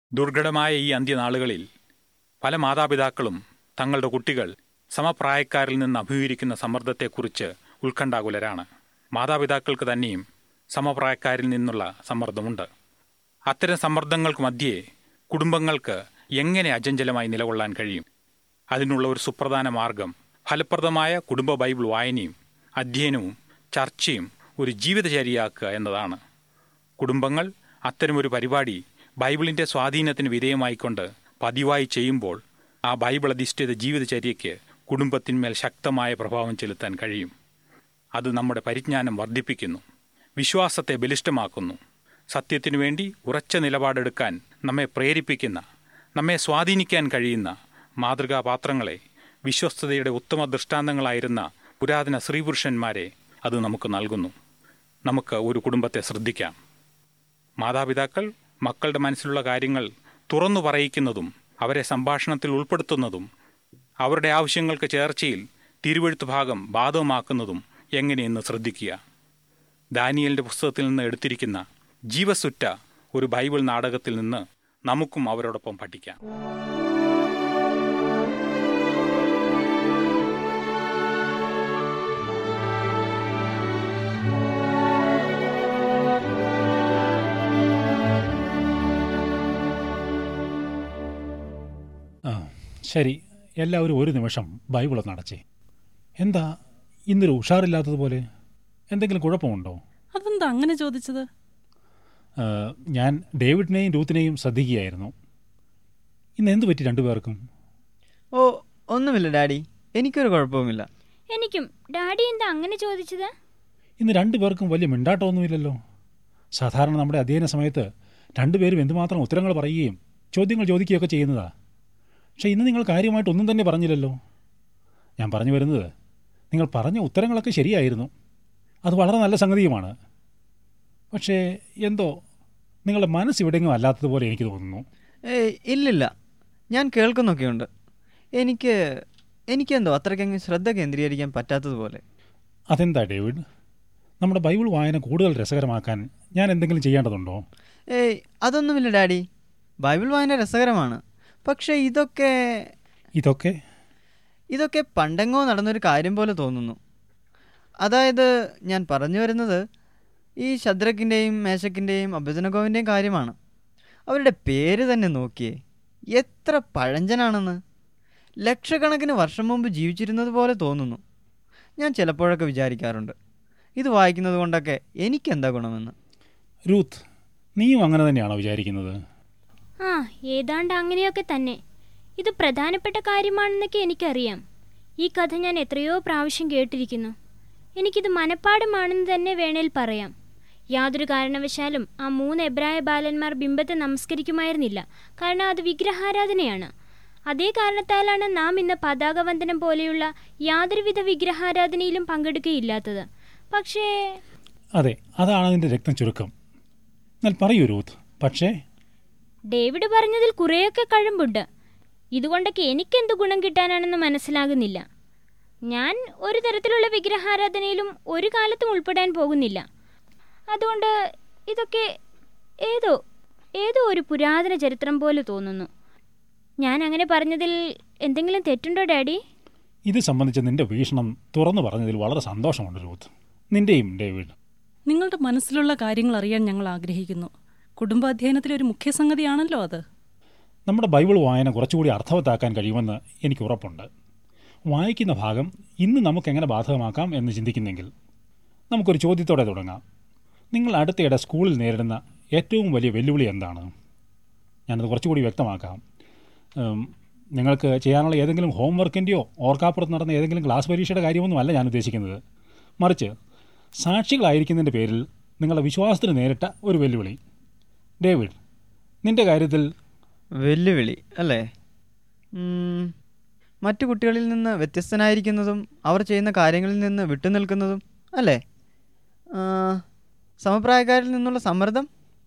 ദുർഘടമായ ഈ അന്ത്യനാളുകളിൽ പല മാതാപിതാക്കളും തങ്ങളുടെ കുട്ടികൾ സമപ്രായക്കാരിൽ നിന്ന് അഭിമുഖീകരിക്കുന്ന സമ്മർദ്ദത്തെക്കുറിച്ച് ഉത്കണ്ഠാകുലരാണ് മാതാപിതാക്കൾക്ക് തന്നെയും സമപ്രായക്കാരിൽ നിന്നുള്ള സമ്മർദ്ദമുണ്ട് അത്തരം സമ്മർദ്ദങ്ങൾക്ക് മധ്യേ കുടുംബങ്ങൾക്ക് എങ്ങനെ അജഞ്ചലമായി നിലകൊള്ളാൻ കഴിയും അതിനുള്ള ഒരു സുപ്രധാന മാർഗം ഫലപ്രദമായ കുടുംബ ബൈബിൾ വായനയും അധ്യയനവും ചർച്ചയും ഒരു ജീവിതചര്യയാക്കുക എന്നതാണ് കുടുംബങ്ങൾ അത്തരമൊരു പരിപാടി ബൈബിളിൻ്റെ സ്വാധീനത്തിന് വിധേയമായിക്കൊണ്ട് പതിവായി ചെയ്യുമ്പോൾ ആ ബൈബിൾ അധിഷ്ഠിത ജീവിതചര്യയ്ക്ക് കുടുംബത്തിന്മേൽ ശക്തമായ പ്രഭാവം ചെലുത്താൻ കഴിയും അത് നമ്മുടെ പരിജ്ഞാനം വർദ്ധിപ്പിക്കുന്നു വിശ്വാസത്തെ ബലിഷ്ഠമാക്കുന്നു സത്യത്തിനു വേണ്ടി ഉറച്ച നിലപാടെടുക്കാൻ നമ്മെ പ്രേരിപ്പിക്കുന്ന നമ്മെ സ്വാധീനിക്കാൻ കഴിയുന്ന മാതൃകാപാത്രങ്ങളെ വിശ്വസ്തതയുടെ ഉത്തമ ദൃഷ്ടാന്തങ്ങളായിരുന്ന പുരാതന സ്ത്രീപുരുഷന്മാരെ അത് നമുക്ക് നൽകുന്നു നമുക്ക് ഒരു കുടുംബത്തെ ശ്രദ്ധിക്കാം മാതാപിതാക്കൾ മക്കളുടെ മനസ്സിലുള്ള കാര്യങ്ങൾ തുറന്നു പറയിക്കുന്നതും അവരെ സംഭാഷണത്തിൽ ഉൾപ്പെടുത്തുന്നതും അവരുടെ ആവശ്യങ്ങൾക്ക് ചേർച്ചയിൽ തിരുവഴുത്ത് ഭാഗം ബാധകമാക്കുന്നതും എങ്ങനെയെന്ന് ശ്രദ്ധിക്കുക ദാനിയലിൻ്റെ പുസ്തകത്തിൽ നിന്ന് എടുത്തിരിക്കുന്ന ജീവസുറ്റ ഒരു ബൈബിൾ നാടകത്തിൽ നിന്ന് നമുക്കും അവരോടൊപ്പം പഠിക്കാം ആ ശരി എല്ലാവരും ഒരു നിമിഷം ബൈബിൾ ഒന്ന് അടച്ചേ എന്താ ഇന്നൊരു ഉഷാറില്ലാത്തതുപോലെ എന്തെങ്കിലും കുഴപ്പമുണ്ടോ അതെന്താ അങ്ങനെ ചോദിച്ചത് ആ, ഞാൻ ഡേവിഡിനെയും രൂത്തിനെയും ശ്രദ്ധിക്കുകയായിരുന്നു ഇന്ന് എന്ത് പറ്റി രണ്ടുപേർക്കും ഓ ഒന്നുമില്ല ഡാഡി എനിക്കൊരു കുഴപ്പവുമില്ല എനിക്കും ഡാഡി എന്താ അങ്ങനെ ചോദിച്ചത് ഇന്ന് രണ്ടുപേർക്കും വലിയ മിണ്ടാട്ടമൊന്നുമില്ലല്ലോ സാധാരണ നമ്മുടെ അധ്യയന സമയത്ത് രണ്ടുപേരും എന്തുമാത്രം ഉത്തരങ്ങൾ പറയുകയും ചോദ്യങ്ങൾ ചോദിക്കുകയൊക്കെ ചെയ്യുന്നതാ പക്ഷേ ഇന്ന് നിങ്ങൾ കാര്യമായിട്ട് ഒന്നും തന്നെ പറഞ്ഞില്ലല്ലോ ഞാൻ പറഞ്ഞു വരുന്നത് നിങ്ങൾ പറഞ്ഞ ഉത്തരങ്ങളൊക്കെ ശരിയായിരുന്നു അത് വളരെ നല്ല സംഗതിയുമാണ് പക്ഷേ എന്തോ നിങ്ങളുടെ മനസ്സ് ഇവിടെയെങ്കിലും അല്ലാത്തതുപോലെ എനിക്ക് തോന്നുന്നു ഏയ് ഇല്ലില്ല ഞാൻ കേൾക്കുന്നൊക്കെയുണ്ട് എനിക്ക് എനിക്കെന്തോ അത്രയ്ക്കങ്ങ് ശ്രദ്ധ കേന്ദ്രീകരിക്കാൻ പറ്റാത്തതുപോലെ അതെന്താ ഡേവിഡ് നമ്മുടെ ബൈബിൾ വായന കൂടുതൽ രസകരമാക്കാൻ ഞാൻ എന്തെങ്കിലും ചെയ്യേണ്ടതുണ്ടോ ഏയ് അതൊന്നുമില്ല ഡാഡി ബൈബിൾ വായന രസകരമാണ് പക്ഷേ ഇതൊക്കെ ഇതൊക്കെ ഇതൊക്കെ പണ്ടെങ്ങോ നടന്നൊരു കാര്യം പോലെ തോന്നുന്നു അതായത് ഞാൻ പറഞ്ഞു വരുന്നത് ഈ ശദ്രക്കിൻ്റെയും മേശക്കിൻ്റെയും അഭ്യജനകോവിൻ്റെയും കാര്യമാണ് അവരുടെ പേര് തന്നെ നോക്കിയേ എത്ര പഴഞ്ചനാണെന്ന് ലക്ഷക്കണക്കിന് വർഷം മുമ്പ് ജീവിച്ചിരുന്നത് പോലെ തോന്നുന്നു ഞാൻ ചിലപ്പോഴൊക്കെ വിചാരിക്കാറുണ്ട് ഇത് വായിക്കുന്നത് കൊണ്ടൊക്കെ എനിക്കെന്താ ഗുണമെന്ന് രൂത്ത് നീയും അങ്ങനെ തന്നെയാണോ വിചാരിക്കുന്നത് ആ ഏതാണ്ട് അങ്ങനെയൊക്കെ തന്നെ ഇത് പ്രധാനപ്പെട്ട കാര്യമാണെന്നൊക്കെ എനിക്കറിയാം ഈ കഥ ഞാൻ എത്രയോ പ്രാവശ്യം കേട്ടിരിക്കുന്നു എനിക്കിത് മനഃപ്പാടമാണെന്ന് തന്നെ വേണേൽ പറയാം യാതൊരു കാരണവശാലും ആ മൂന്ന് എബ്രായ ബാലന്മാർ ബിംബത്തെ നമസ്കരിക്കുമായിരുന്നില്ല കാരണം അത് വിഗ്രഹാരാധനയാണ് അതേ കാരണത്താലാണ് നാം ഇന്ന് പതാകവന്ദനം പോലെയുള്ള യാതൊരുവിധ വിഗ്രഹാരാധനയിലും പങ്കെടുക്കുകയില്ലാത്തത് പക്ഷേ അതെ അതാണ് അതിൻ്റെ രക്തം ചുരുക്കം എന്നാൽ പറയൂ രൂത്ത് പക്ഷേ ഡേവിഡ് പറഞ്ഞതിൽ കുറേയൊക്കെ കഴമ്പുണ്ട് ഇതുകൊണ്ടൊക്കെ എനിക്കെന്ത് ഗുണം കിട്ടാനാണെന്ന് മനസ്സിലാകുന്നില്ല ഞാൻ ഒരു തരത്തിലുള്ള വിഗ്രഹാരാധനയിലും ഒരു കാലത്തും ഉൾപ്പെടാൻ പോകുന്നില്ല അതുകൊണ്ട് ഇതൊക്കെ ഏതോ ഏതോ ഒരു പുരാതന ചരിത്രം പോലെ തോന്നുന്നു ഞാൻ അങ്ങനെ പറഞ്ഞതിൽ എന്തെങ്കിലും തെറ്റുണ്ടോ ഡാഡി ഇത് സംബന്ധിച്ച് നിന്റെ വീക്ഷണം തുറന്നു പറഞ്ഞതിൽ വളരെ സന്തോഷമുണ്ട് രൂത്ത് നിന്റെയും ഡേവിഡ് നിങ്ങളുടെ മനസ്സിലുള്ള കാര്യങ്ങൾ അറിയാൻ ഞങ്ങൾ ആഗ്രഹിക്കുന്നു കുടുംബാധ്യയനത്തിലെ ഒരു മുഖ്യ സംഗതിയാണല്ലോ അത് നമ്മുടെ ബൈബിൾ വായന കുറച്ചുകൂടി അർത്ഥവത്താക്കാൻ കഴിയുമെന്ന് എനിക്ക് ഉറപ്പുണ്ട് വായിക്കുന്ന ഭാഗം ഇന്ന് നമുക്ക് എങ്ങനെ ബാധകമാക്കാം എന്ന് ചിന്തിക്കുന്നെങ്കിൽ നമുക്കൊരു ചോദ്യത്തോടെ തുടങ്ങാം നിങ്ങൾ അടുത്തിടെ സ്കൂളിൽ നേരിടുന്ന ഏറ്റവും വലിയ വെല്ലുവിളി എന്താണ് ഞാനത് കുറച്ചുകൂടി വ്യക്തമാക്കാം ഉം, നിങ്ങൾക്ക് ചെയ്യാനുള്ള ഏതെങ്കിലും ഹോംവർക്കിൻ്റെയോ ഓർക്കാപ്പുറത്ത് നടന്ന ഏതെങ്കിലും ക്ലാസ് പരീക്ഷയുടെ കാര്യമൊന്നുമല്ല ഞാൻ ഉദ്ദേശിക്കുന്നത് മറിച്ച് സാക്ഷികളായിരിക്കുന്നതിൻ്റെ പേരിൽ നിങ്ങളുടെ വിശ്വാസത്തിന് നേരിട്ട ഒരു വെല്ലുവിളി ഡേവിഡ് നിന്റെ കാര്യത്തിൽ വെല്ലുവിളി അല്ലേ ഉം, മറ്റു കുട്ടികളിൽ നിന്ന് വ്യത്യസ്തനായിരിക്കുന്നതും അവർ ചെയ്യുന്ന കാര്യങ്ങളിൽ നിന്ന് വിട്ടുനിൽക്കുന്നതും അല്ലേ ആ, സമപ്രായക്കാരിൽ നിന്നുള്ള സമ്മർദ്ദം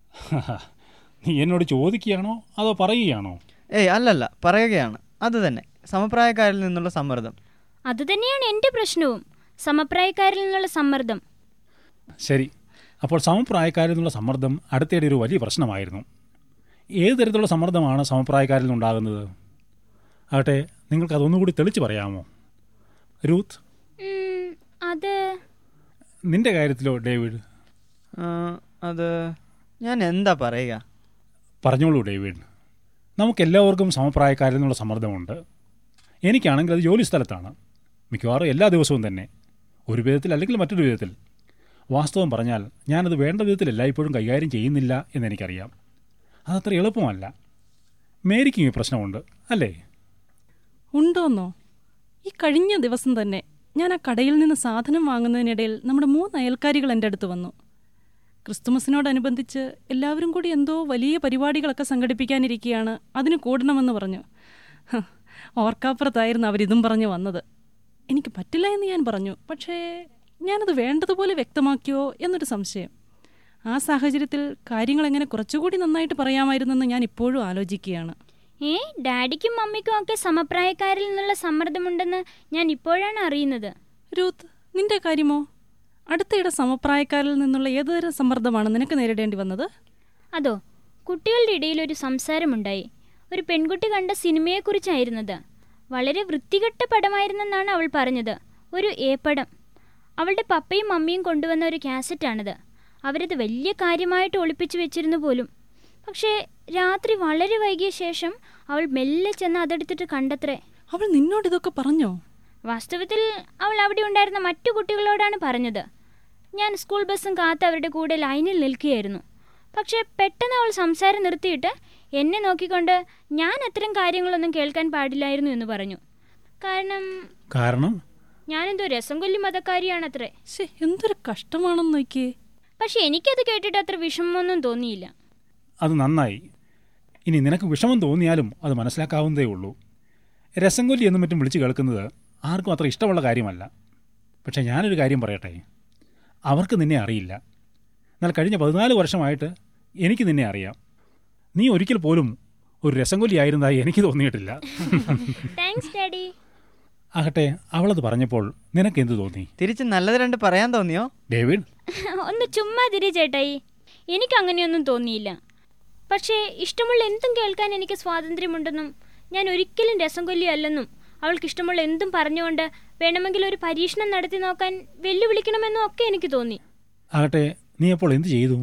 നീ എന്നോട് ചോദിക്കുകയാണോ അതോ പറയുകയാണോ ഏയ് അല്ലല്ല പറയുകയാണ് അത് തന്നെ സമപ്രായക്കാരിൽ നിന്നുള്ള സമ്മർദ്ദം അതുതന്നെയാണ് എൻ്റെ പ്രശ്നവും സമപ്രായക്കാരിൽ നിന്നുള്ള സമ്മർദ്ദം ശരി അപ്പോൾ സമപ്രായക്കാരിൽ നിന്നുള്ള സമ്മർദ്ദം അടുത്തിടെ ഒരു വലിയ പ്രശ്നമായിരുന്നു ഏത് തരത്തിലുള്ള സമ്മർദ്ദമാണ് സമപ്രായക്കാരിൽ നിന്നുണ്ടാകുന്നത് ആകട്ടെ നിങ്ങൾക്ക് അതൊന്നുകൂടി തെളിച്ച് പറയാമോ രൂത്ത് ഉം, അത് നിന്റെ കാര്യത്തിലോ ഡേവിഡ് ആ, അത് ഞാൻ എന്താ പറയുക പറഞ്ഞോളൂ ഡേവിഡ് നമുക്കെല്ലാവർക്കും സമപ്രായക്കാരിൽ നിന്നുള്ള സമ്മർദ്ദമുണ്ട് എനിക്കാണെങ്കിൽ അത് ജോലി സ്ഥലത്താണ് മിക്കവാറും എല്ലാ ദിവസവും തന്നെ ഒരു വിധത്തിൽ അല്ലെങ്കിൽ മറ്റൊരു വിധത്തിൽ വാസ്തവം പറഞ്ഞാൽ ഞാനത് വേണ്ട വിധത്തിൽ എല്ലായ്പ്പോഴും കൈകാര്യം ചെയ്യുന്നില്ല എന്നെനിക്കറിയാം അതത്ര എളുപ്പമല്ല മേരിക്കും ഈ പ്രശ്നമുണ്ട് അല്ലേ ഉണ്ടോന്നോ ഈ കഴിഞ്ഞ ദിവസം തന്നെ ഞാൻ ആ കടയിൽ നിന്ന് സാധനം വാങ്ങുന്നതിനിടയിൽ നമ്മുടെ മൂന്ന് അയൽക്കാരികൾ എൻ്റെ അടുത്ത് വന്നു ക്രിസ്തുമസിനോടനുബന്ധിച്ച് എല്ലാവരും കൂടി എന്തോ വലിയ പരിപാടികളൊക്കെ സംഘടിപ്പിക്കാനിരിക്കുകയാണ് അതിന് കൂടണമെന്ന് പറഞ്ഞു ഹ്, ഓർക്കാപ്പുറത്തായിരുന്നു അവരിതും പറഞ്ഞു വന്നത് എനിക്ക് പറ്റില്ല എന്ന് ഞാൻ പറഞ്ഞു പക്ഷേ ഞാനത് വേണ്ടതുപോലെ വ്യക്തമാക്കിയോ എന്നൊരു സംശയം ആ സാഹചര്യത്തിൽ കാര്യങ്ങൾ എങ്ങനെ കുറച്ചുകൂടി നന്നായിട്ട് പറയാമായിരുന്നെന്ന് ഞാൻ ഇപ്പോഴും ആലോചിക്കുകയാണ് ഏ ഡാഡിക്കും മമ്മിക്കും ഒക്കെ സമപ്രായക്കാരിൽ നിന്നുള്ള സമ്മർദ്ദമുണ്ടെന്ന് ഞാൻ ഇപ്പോഴാണ് അറിയുന്നത് രൂത്ത് നിന്റെ കാര്യമോ അടുത്തയിടെ സമപ്രായക്കാരിൽ നിന്നുള്ള ഏതുതരം സമ്മർദ്ദമാണ് നിനക്ക് നേരിടേണ്ടി വന്നത് അതോ കുട്ടികളുടെ ഇടയിൽ ഒരു സംസാരമുണ്ടായി ഒരു പെൺകുട്ടി കണ്ട സിനിമയെക്കുറിച്ചായിരുന്നത് വളരെ വൃത്തികെട്ട പടമായിരുന്നെന്നാണ് അവൾ പറഞ്ഞത് ഒരു എ പടം അവളുടെ പപ്പയും മമ്മിയും കൊണ്ടുവന്ന ഒരു കാസറ്റാണിത് അവരത് വലിയ കാര്യമായിട്ട് ഒളിപ്പിച്ചു വെച്ചിരുന്നു പോലും പക്ഷേ രാത്രി വളരെ വൈകിയ ശേഷം അവൾ മെല്ലെ ചെന്ന് അതെടുത്തിട്ട് കണ്ടത്രേ അവൾ നിന്നോട് ഇതൊക്കെ പറഞ്ഞോ വാസ്തവത്തിൽ അവൾ അവിടെ ഉണ്ടായിരുന്ന മറ്റു കുട്ടികളോടാണ് പറഞ്ഞത് ഞാൻ സ്കൂൾ ബസ്സും കാത്ത് അവരുടെ കൂടെ ലൈനിൽ നിൽക്കുകയായിരുന്നു പക്ഷേ പെട്ടെന്ന് അവൾ സംസാരം നിർത്തിയിട്ട് എന്നെ നോക്കിക്കൊണ്ട് ഞാൻ അത്തരം കാര്യങ്ങളൊന്നും കേൾക്കാൻ പാടില്ലായിരുന്നു എന്ന് പറഞ്ഞു കാരണം കാരണം ഞാനെന്തോ രസം കൊല്ലി മതക്കാരിയാണത്രേ ശേ എന്തൊരു കഷ്ടമാണെന്ന് നോക്കിയേ പക്ഷെ എനിക്കത് കേട്ടിട്ട് അത്ര വിഷമമൊന്നും തോന്നിയില്ല അത് നന്നായി ഇനി നിനക്ക് വിഷമം തോന്നിയാലും അത് മനസ്സിലാക്കാവുന്നതേ ഉള്ളൂ രസംകൊല്ലി എന്നും മറ്റും വിളിച്ച് കേൾക്കുന്നത് ആർക്കും അത്ര ഇഷ്ടമുള്ള കാര്യമല്ല പക്ഷേ ഞാനൊരു കാര്യം പറയട്ടെ അവർക്ക് നിന്നെ അറിയില്ല എന്നാൽ കഴിഞ്ഞ പതിനാല് വർഷമായിട്ട് എനിക്ക് നിന്നെ അറിയാം നീ ഒരിക്കൽ പോലും ഒരു രസംകൊല്ലി ആയിരുന്നതായി എനിക്ക് തോന്നിയിട്ടില്ല താങ്ക്സ് ഡാഡി ആകട്ടെ അവളത് പറഞ്ഞപ്പോൾ നിനക്ക് എന്ത് തോന്നി തിരിച്ച് നല്ലത് രണ്ട് പറയാൻ തോന്നിയോ ഡേവിഡ് ഒന്ന് ചുമ്മാ തിരി ചേട്ടായി എനിക്ക് അങ്ങനെയൊന്നും തോന്നിയില്ല പക്ഷേ ഇഷ്ടമുള്ള എന്തും കേൾക്കാൻ എനിക്ക് സ്വാതന്ത്ര്യമുണ്ടെന്നും ഞാൻ ഒരിക്കലും രസം കൊല്ലിയല്ലെന്നും അവൾക്ക് ഇഷ്ടമുള്ള എന്തും പറഞ്ഞുകൊണ്ട് വേണമെങ്കിൽ ഒരു പരീക്ഷണം നടത്തി നോക്കാൻ വെല്ലുവിളിക്കണമെന്നും ഒക്കെ എനിക്ക് തോന്നി ആകട്ടെ നീ അപ്പോൾ എന്ത് ചെയ്തു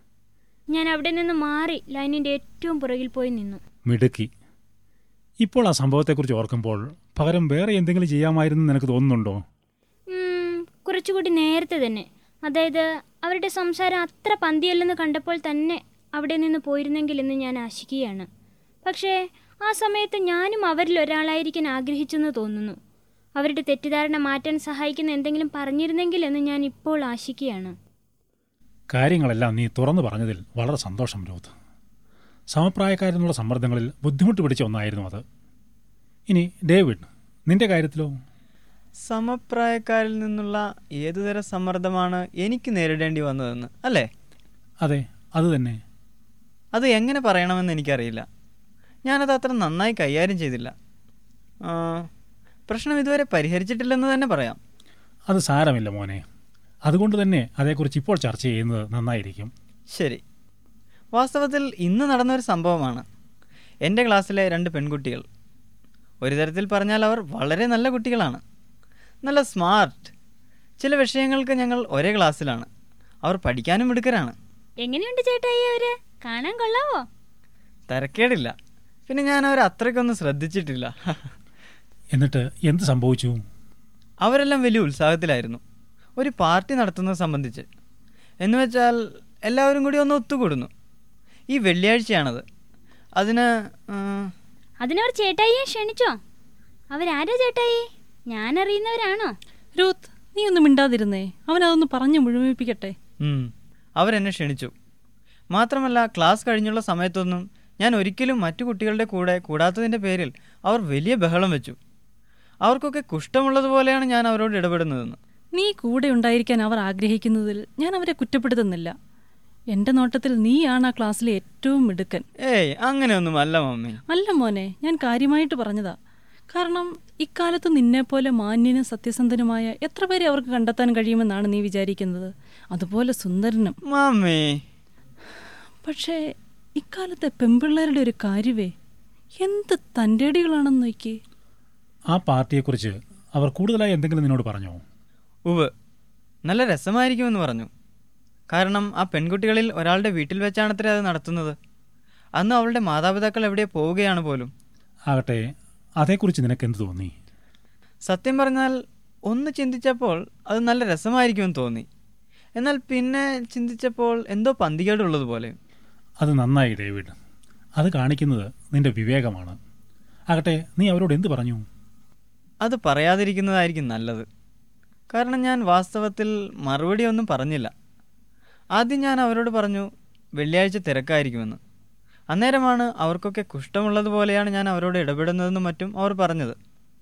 ഞാൻ അവിടെ നിന്ന് മാറി ലൈനിൻ്റെ ഏറ്റവും പുറകിൽ പോയി നിന്നു മിടുക്കി ഇപ്പോൾ ആ സംഭവത്തെക്കുറിച്ച് ഓർക്കുമ്പോൾ പകരം വേറെ എന്തെങ്കിലും ചെയ്യാമായിരുന്നു നിനക്ക് തോന്നുന്നുണ്ടോ ഉം, കുറച്ചുകൂടി നേരത്തെ തന്നെ അതായത് അവരുടെ സംസാരം അത്ര പന്തിയല്ലെന്ന് കണ്ടപ്പോൾ തന്നെ അവിടെ നിന്ന് പോയിരുന്നെങ്കിൽ എന്ന് ഞാൻ ആശിക്കുകയാണ് പക്ഷേ ആ സമയത്ത് ഞാനും അവരിൽ ഒരാളായിരിക്കാൻ ആഗ്രഹിച്ചെന്ന് തോന്നുന്നു അവരുടെ തെറ്റിദ്ധാരണ മാറ്റാൻ സഹായിക്കുന്ന എന്തെങ്കിലും പറഞ്ഞിരുന്നെങ്കിൽ എന്ന് ഞാൻ ഇപ്പോൾ ആശിക്കുകയാണ് കാര്യങ്ങളെല്ലാം നീ തുറന്നു പറഞ്ഞതിൽ വളരെ സന്തോഷം രൂത്ത് സമപ്രായക്കാരെന്നുള്ള സമ്മർദ്ദങ്ങളിൽ ബുദ്ധിമുട്ട് പിടിച്ച ഒന്നായിരുന്നു അത് ഇനി ഡേവിഡ് നിന്റെ കാര്യത്തിലോ സമപ്രായക്കാരിൽ നിന്നുള്ള ഏതുതരം സമ്മർദ്ദമാണ് എനിക്ക് നേരിടേണ്ടി വന്നതെന്ന് അല്ലേ അതെ അത് തന്നെ അത് എങ്ങനെ പറയണമെന്ന് എനിക്കറിയില്ല ഞാനത് അത്ര നന്നായി കൈകാര്യം ചെയ്തില്ല ആ, പ്രശ്നം ഇതുവരെ പരിഹരിച്ചിട്ടില്ലെന്ന് തന്നെ പറയാം അത് സാരമില്ല മോനെ അതുകൊണ്ട് തന്നെ അതേക്കുറിച്ച് ഇപ്പോൾ ചർച്ച ചെയ്യുന്നത് നന്നായിരിക്കും ശരി വാസ്തവത്തിൽ ഇന്ന് നടന്നൊരു സംഭവമാണ് എൻ്റെ ക്ലാസ്സിലെ രണ്ട് പെൺകുട്ടികൾ ഒരു തരത്തിൽ പറഞ്ഞാൽ അവർ വളരെ നല്ല കുട്ടികളാണ് നല്ല സ്മാർട്ട് ചില വിഷയങ്ങൾക്ക് ഞങ്ങൾ ഒരേ ക്ലാസ്സിലാണ് അവർ പഠിക്കാനും മിടുക്കരാണ് എങ്ങനെയുണ്ട് ചേട്ടായി അവര് കാണാൻ കൊള്ളാവോ തരക്കേടില്ല പിന്നെ ഞാൻ അവരെ അത്രയ്ക്കൊന്നും ശ്രദ്ധിച്ചിട്ടില്ല എന്നിട്ട് എന്ത് സംഭവിച്ചു അവരെല്ലാം വലിയ ഉത്സാഹത്തിലായിരുന്നു ഒരു പാർട്ടി നടത്തുന്നത് സംബന്ധിച്ച് എന്ന് വെച്ചാൽ എല്ലാവരും കൂടി ഒന്ന് ഒത്തുകൂടുന്നു ഈ വെള്ളിയാഴ്ചയാണത് അതിന് ആ, അതിനവർ ചേട്ടായിയെ ക്ഷണിച്ചോ അവരാരാ ചേട്ടായി ഞാൻ അറിയുന്നവരാണോ രൂത്ത് നീ ഒന്നും മിണ്ടാതിരുന്നേ അവനതൊന്ന് പറഞ്ഞു മുഴുമിപ്പിക്കട്ടെ ഉം, അവരെന്നെ ക്ഷണിച്ചു മാത്രമല്ല ക്ലാസ് കഴിഞ്ഞുള്ള സമയത്തൊന്നും ഞാൻ ഒരിക്കലും മറ്റു കുട്ടികളുടെ കൂടെ കൂടാത്തതിൻ്റെ പേരിൽ അവർ വലിയ ബഹളം വെച്ചു അവർക്കൊക്കെ കുഷ്ഠമുള്ളതുപോലെയാണ് ഞാൻ അവരോട് ഇടപെടുന്നതെന്ന് നീ കൂടെ ഉണ്ടായിരിക്കാൻ അവർ ആഗ്രഹിക്കുന്നതിൽ ഞാൻ അവരെ കുറ്റപ്പെടുത്തുന്നില്ല എൻ്റെ നോട്ടത്തിൽ നീയാണ് ആ ക്ലാസ്സിലെ ഏറ്റവും മിടുക്കൻ ഏയ് അങ്ങനെയൊന്നും അല്ല മമ്മി അല്ല മോനെ ഞാൻ കാര്യമായിട്ട് പറഞ്ഞതാ കാരണം ഇക്കാലത്ത് നിന്നെപ്പോലെ മാന്യനും സത്യസന്ധനുമായ എത്ര പേരെ അവർക്ക് കണ്ടെത്താൻ കഴിയുമെന്നാണ് നീ വിചാരിക്കുന്നത് അതുപോലെ സുന്ദരനും മമ്മി പക്ഷേ ഇക്കാലത്തെ പെമ്പിള്ളേരുടെ ഒരു കാര്യവേ എന്ത് തൻ്റെടികളാണെന്ന് നോക്കി ആ പാർട്ടിയെക്കുറിച്ച് അവർ കൂടുതലായി എന്തെങ്കിലും നിന്നോട് പറഞ്ഞോ ഉവ് നല്ല രസമായിരിക്കുമെന്ന് പറഞ്ഞു കാരണം ആ പെൺകുട്ടികളിൽ ഒരാളുടെ വീട്ടിൽ വെച്ചാണത്രേ അത് നടത്തുന്നത് അന്ന് അവളുടെ മാതാപിതാക്കൾ എവിടെ പോവുകയാണ് പോലും ആകട്ടെ അതേക്കുറിച്ച് നിനക്ക് എന്ത് തോന്നി സത്യം പറഞ്ഞാൽ ഒന്ന് ചിന്തിച്ചപ്പോൾ അത് നല്ല രസമായിരിക്കുമെന്ന് തോന്നി എന്നാൽ പിന്നെ ചിന്തിച്ചപ്പോൾ എന്തോ പന്തികേടുള്ളതുപോലെ അത് നന്നായി ഡേവിഡ് അത് കാണിക്കുന്നത് നിന്റെ വിവേകമാണ് ആകട്ടെ നീ അവരോട് എന്ത് പറഞ്ഞു അത് പറയാതിരിക്കുന്നതായിരിക്കും നല്ലത് കാരണം ഞാൻ വാസ്തവത്തിൽ മറുപടി ഒന്നും പറഞ്ഞില്ല ആദ്യം ഞാൻ അവരോട് പറഞ്ഞു വെള്ളിയാഴ്ച തിരക്കായിരിക്കുമെന്ന് അന്നേരമാണ് അവർക്കൊക്കെ കുഷ്ഠമുള്ളതുപോലെയാണ് ഞാൻ അവരോട് ഇടപെടുന്നതെന്നും മറ്റും അവർ പറഞ്ഞത്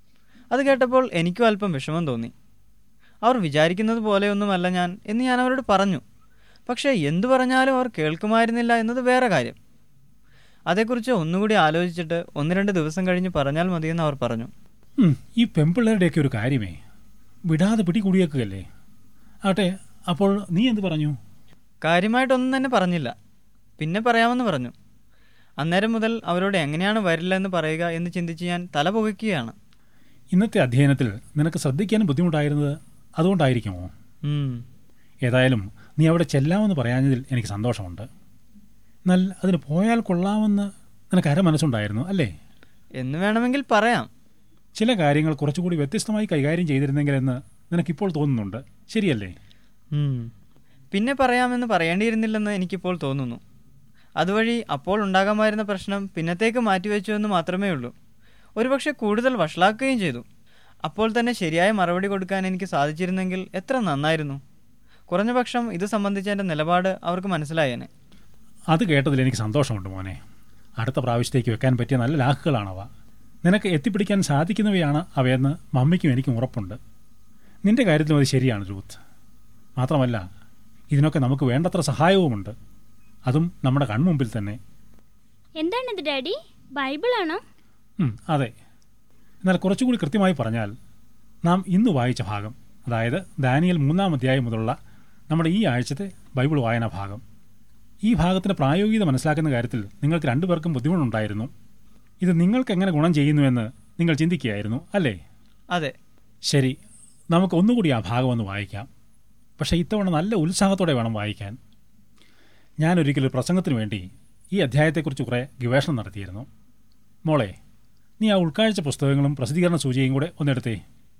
അത് കേട്ടപ്പോൾ എനിക്കും അല്പം വിഷമം തോന്നി അവർ വിചാരിക്കുന്നത് പോലെയൊന്നുമല്ല ഞാൻ എന്ന് ഞാൻ അവരോട് പറഞ്ഞു പക്ഷേ എന്തു പറഞ്ഞാലും അവർ കേൾക്കുമായിരുന്നില്ല എന്നത് വേറെ കാര്യം അതേക്കുറിച്ച് ഒന്നുകൂടി ആലോചിച്ചിട്ട് ഒന്ന് രണ്ട് ദിവസം കഴിഞ്ഞ് പറഞ്ഞാൽ മതിയെന്ന് അവർ പറഞ്ഞു ഉം, ഈ പെമ്പിള്ളേരുടെയൊക്കെ ഒരു കാര്യമേ വിടാതെ പിടികൂടിയേക്കുകയല്ലേ ആകട്ടെ അപ്പോൾ നീ എന്ത് പറഞ്ഞു കാര്യമായിട്ടൊന്നും തന്നെ പറഞ്ഞില്ല പിന്നെ പറയാമെന്ന് പറഞ്ഞു അന്നേരം മുതൽ അവരോട് എങ്ങനെയാണ് വരില്ല എന്ന് പറയുക എന്ന് ചിന്തിച്ച് ഞാൻ തല പുകയ്ക്കുകയാണ് ഇന്നത്തെ അധ്യയനത്തിൽ നിനക്ക് ശ്രദ്ധിക്കാൻ ബുദ്ധിമുട്ടായിരുന്നത് അതുകൊണ്ടായിരിക്കുമോ ഉം. ഏതായാലും നീ അവിടെ ചെല്ലാമെന്ന് പറയാഞ്ഞതിൽ എനിക്ക് സന്തോഷമുണ്ട് എന്നാൽ അതിന് പോയാൽ കൊള്ളാമെന്ന് നിനക്ക് അര മനസ്സുണ്ടായിരുന്നു അല്ലേ എന്ന് വേണമെങ്കിൽ പറയാം ചില കാര്യങ്ങൾ കുറച്ചുകൂടി വ്യത്യസ്തമായി കൈകാര്യം ചെയ്തിരുന്നെങ്കിലെന്ന് നിനക്കിപ്പോൾ തോന്നുന്നുണ്ട് ശരിയല്ലേ ഉം. പിന്നെ പറയാമെന്ന് പറയേണ്ടിയിരുന്നില്ലെന്ന് എനിക്കിപ്പോൾ തോന്നുന്നു അതുവഴി അപ്പോൾ ഉണ്ടാകാമായിരുന്ന പ്രശ്നം പിന്നത്തേക്ക് മാറ്റിവെച്ചു എന്ന് മാത്രമേ ഉള്ളൂ ഒരുപക്ഷെ കൂടുതൽ വഷളാക്കുകയും ചെയ്തു അപ്പോൾ തന്നെ ശരിയായ മറുപടി കൊടുക്കാൻ എനിക്ക് സാധിച്ചിരുന്നെങ്കിൽ എത്ര നന്നായിരുന്നു കുറഞ്ഞ പക്ഷം ഇത് സംബന്ധിച്ച എൻ്റെ നിലപാട് അവർക്ക് മനസ്സിലായേനെ അത് കേട്ടതിൽ എനിക്ക് സന്തോഷമുണ്ട് മോനെ അടുത്ത പ്രാവശ്യത്തേക്ക് വെക്കാൻ പറ്റിയ നല്ല ലാക്കുകളാണവ നിനക്ക് എത്തിപ്പിടിക്കാൻ സാധിക്കുന്നവയാണ് അവയെന്ന് മമ്മിക്കും എനിക്കും ഉറപ്പുണ്ട് നിന്റെ കാര്യത്തിലും അത് ശരിയാണ് രൂത്ത് മാത്രമല്ല ഇതിനൊക്കെ നമുക്ക് വേണ്ടത്ര സഹായവുമുണ്ട് അതും നമ്മുടെ കൺമുമ്പിൽ തന്നെ എന്താണിത് ഡാഡി ബൈബിളാണോ ഉം, അതെ എന്നാൽ കുറച്ചുകൂടി കൃത്യമായി പറഞ്ഞാൽ നാം ഇന്ന് വായിച്ച ഭാഗം അതായത് ദാനിയൽ മൂന്നാം അധ്യായം മുതലുള്ള നമ്മുടെ ഈ ആഴ്ചത്തെ ബൈബിൾ വായനാ ഭാഗം ഈ ഭാഗത്തിൻ്റെ പ്രായോഗികത മനസ്സിലാക്കുന്ന കാര്യത്തിൽ നിങ്ങൾക്ക് രണ്ടുപേർക്കും ബുദ്ധിമുട്ടുണ്ടായിരുന്നു ഇത് നിങ്ങൾക്ക് എങ്ങനെ ഗുണം ചെയ്യുന്നുവെന്ന് നിങ്ങൾ ചിന്തിക്കുകയായിരുന്നു അല്ലേ അതെ ശരി നമുക്ക് ഒന്നുകൂടി ആ ഭാഗം ഒന്ന് വായിക്കാം പക്ഷേ ഇത്തവണ നല്ല ഉത്സാഹത്തോടെ വേണം വായിക്കാൻ ഞാനൊരിക്കലൊരു പ്രസംഗത്തിന് വേണ്ടി ഈ അധ്യായത്തെക്കുറിച്ച് കുറേ ഗവേഷണം നടത്തിയിരുന്നു മോളെ നീ ആ ഉൾക്കാഴ്ച പുസ്തകങ്ങളും പ്രസിദ്ധീകരണ സൂചികയും കൂടെ ഒന്നെടുത്തേ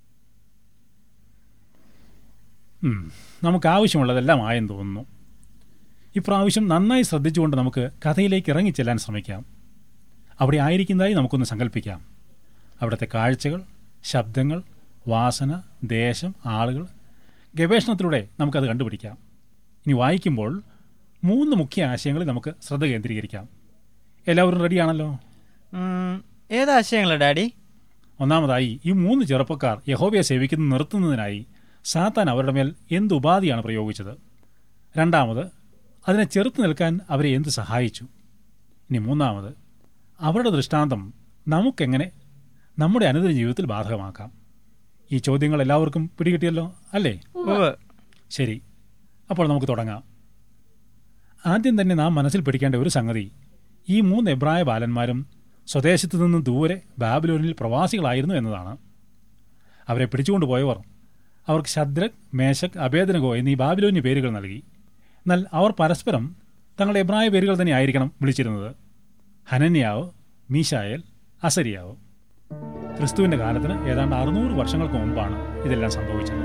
ഉം, നമുക്ക് ആവശ്യമുള്ളതെല്ലാം ആയെന്ന് തോന്നുന്നു ഇപ്രാവശ്യം നന്നായി ശ്രദ്ധിച്ചുകൊണ്ട് നമുക്ക് കഥയിലേക്ക് ഇറങ്ങിച്ചെല്ലാൻ ശ്രമിക്കാം അവിടെ ആയിരിക്കുന്നതായി നമുക്കൊന്ന് സങ്കല്പിക്കാം അവിടുത്തെ കാഴ്ചകൾ ശബ്ദങ്ങൾ വാസന ദേശം ആളുകൾ ഗവേഷണത്തിലൂടെ നമുക്കത് കണ്ടുപിടിക്കാം ഇനി വായിക്കുമ്പോൾ മൂന്ന് മുഖ്യ ആശയങ്ങളിൽ നമുക്ക് ശ്രദ്ധ കേന്ദ്രീകരിക്കാം എല്ലാവരും റെഡിയാണല്ലോ ഉം, ഏതാശയങ്ങളാ ഡാഡി ഒന്നാമതായി ഈ മൂന്ന് ചെറുപ്പക്കാർ യഹോവയെ സേവിക്കുന്നത് നിർത്തുന്നതിനായി സാത്താൻ അവരുടെ മേൽ എന്ത് ഉപാധിയാണ് പ്രയോഗിച്ചത് രണ്ടാമത് അതിനെ ചെറുത്തു നിൽക്കാൻ അവരെ എന്ത് സഹായിച്ചു ഇനി മൂന്നാമത് അവരുടെ ദൃഷ്ടാന്തം നമുക്കെങ്ങനെ നമ്മുടെ അനുദിന ജീവിതത്തിൽ ബാധകമാക്കാം ഈ ചോദ്യങ്ങൾ എല്ലാവർക്കും പിടികിട്ടിയല്ലോ അല്ലേ ഉവ്വ് ശരി അപ്പോൾ നമുക്ക് തുടങ്ങാം ആദ്യം തന്നെ നാം മനസ്സിൽ പിടിക്കേണ്ട ഒരു സംഗതി ഈ മൂന്ന് എബ്രായ ബാലന്മാരും സ്വദേശത്തു നിന്നും ദൂരെ ബാബിലോനിൽ പ്രവാസികളായിരുന്നു എന്നതാണ് അവരെ പിടിച്ചുകൊണ്ടുപോയവർ അവർക്ക് ശദ്രക് മേശക് അഭേദനകോ എന്നീ ബാബിലോന്യ പേരുകൾ നൽകി എന്നാൽ അവർ പരസ്പരം തങ്ങളുടെ എബ്രായ പേരുകൾ തന്നെ ആയിരിക്കണം വിളിച്ചിരുന്നത് ഹനന്യാവ് മീശായൽ അസരിയാവ് ക്രിസ്തുവിൻ്റെ കാലത്തിന് ഏതാണ്ട് അറുന്നൂറ് വർഷങ്ങൾക്ക് മുമ്പാണ് ഇതെല്ലാം സംഭവിച്ചത്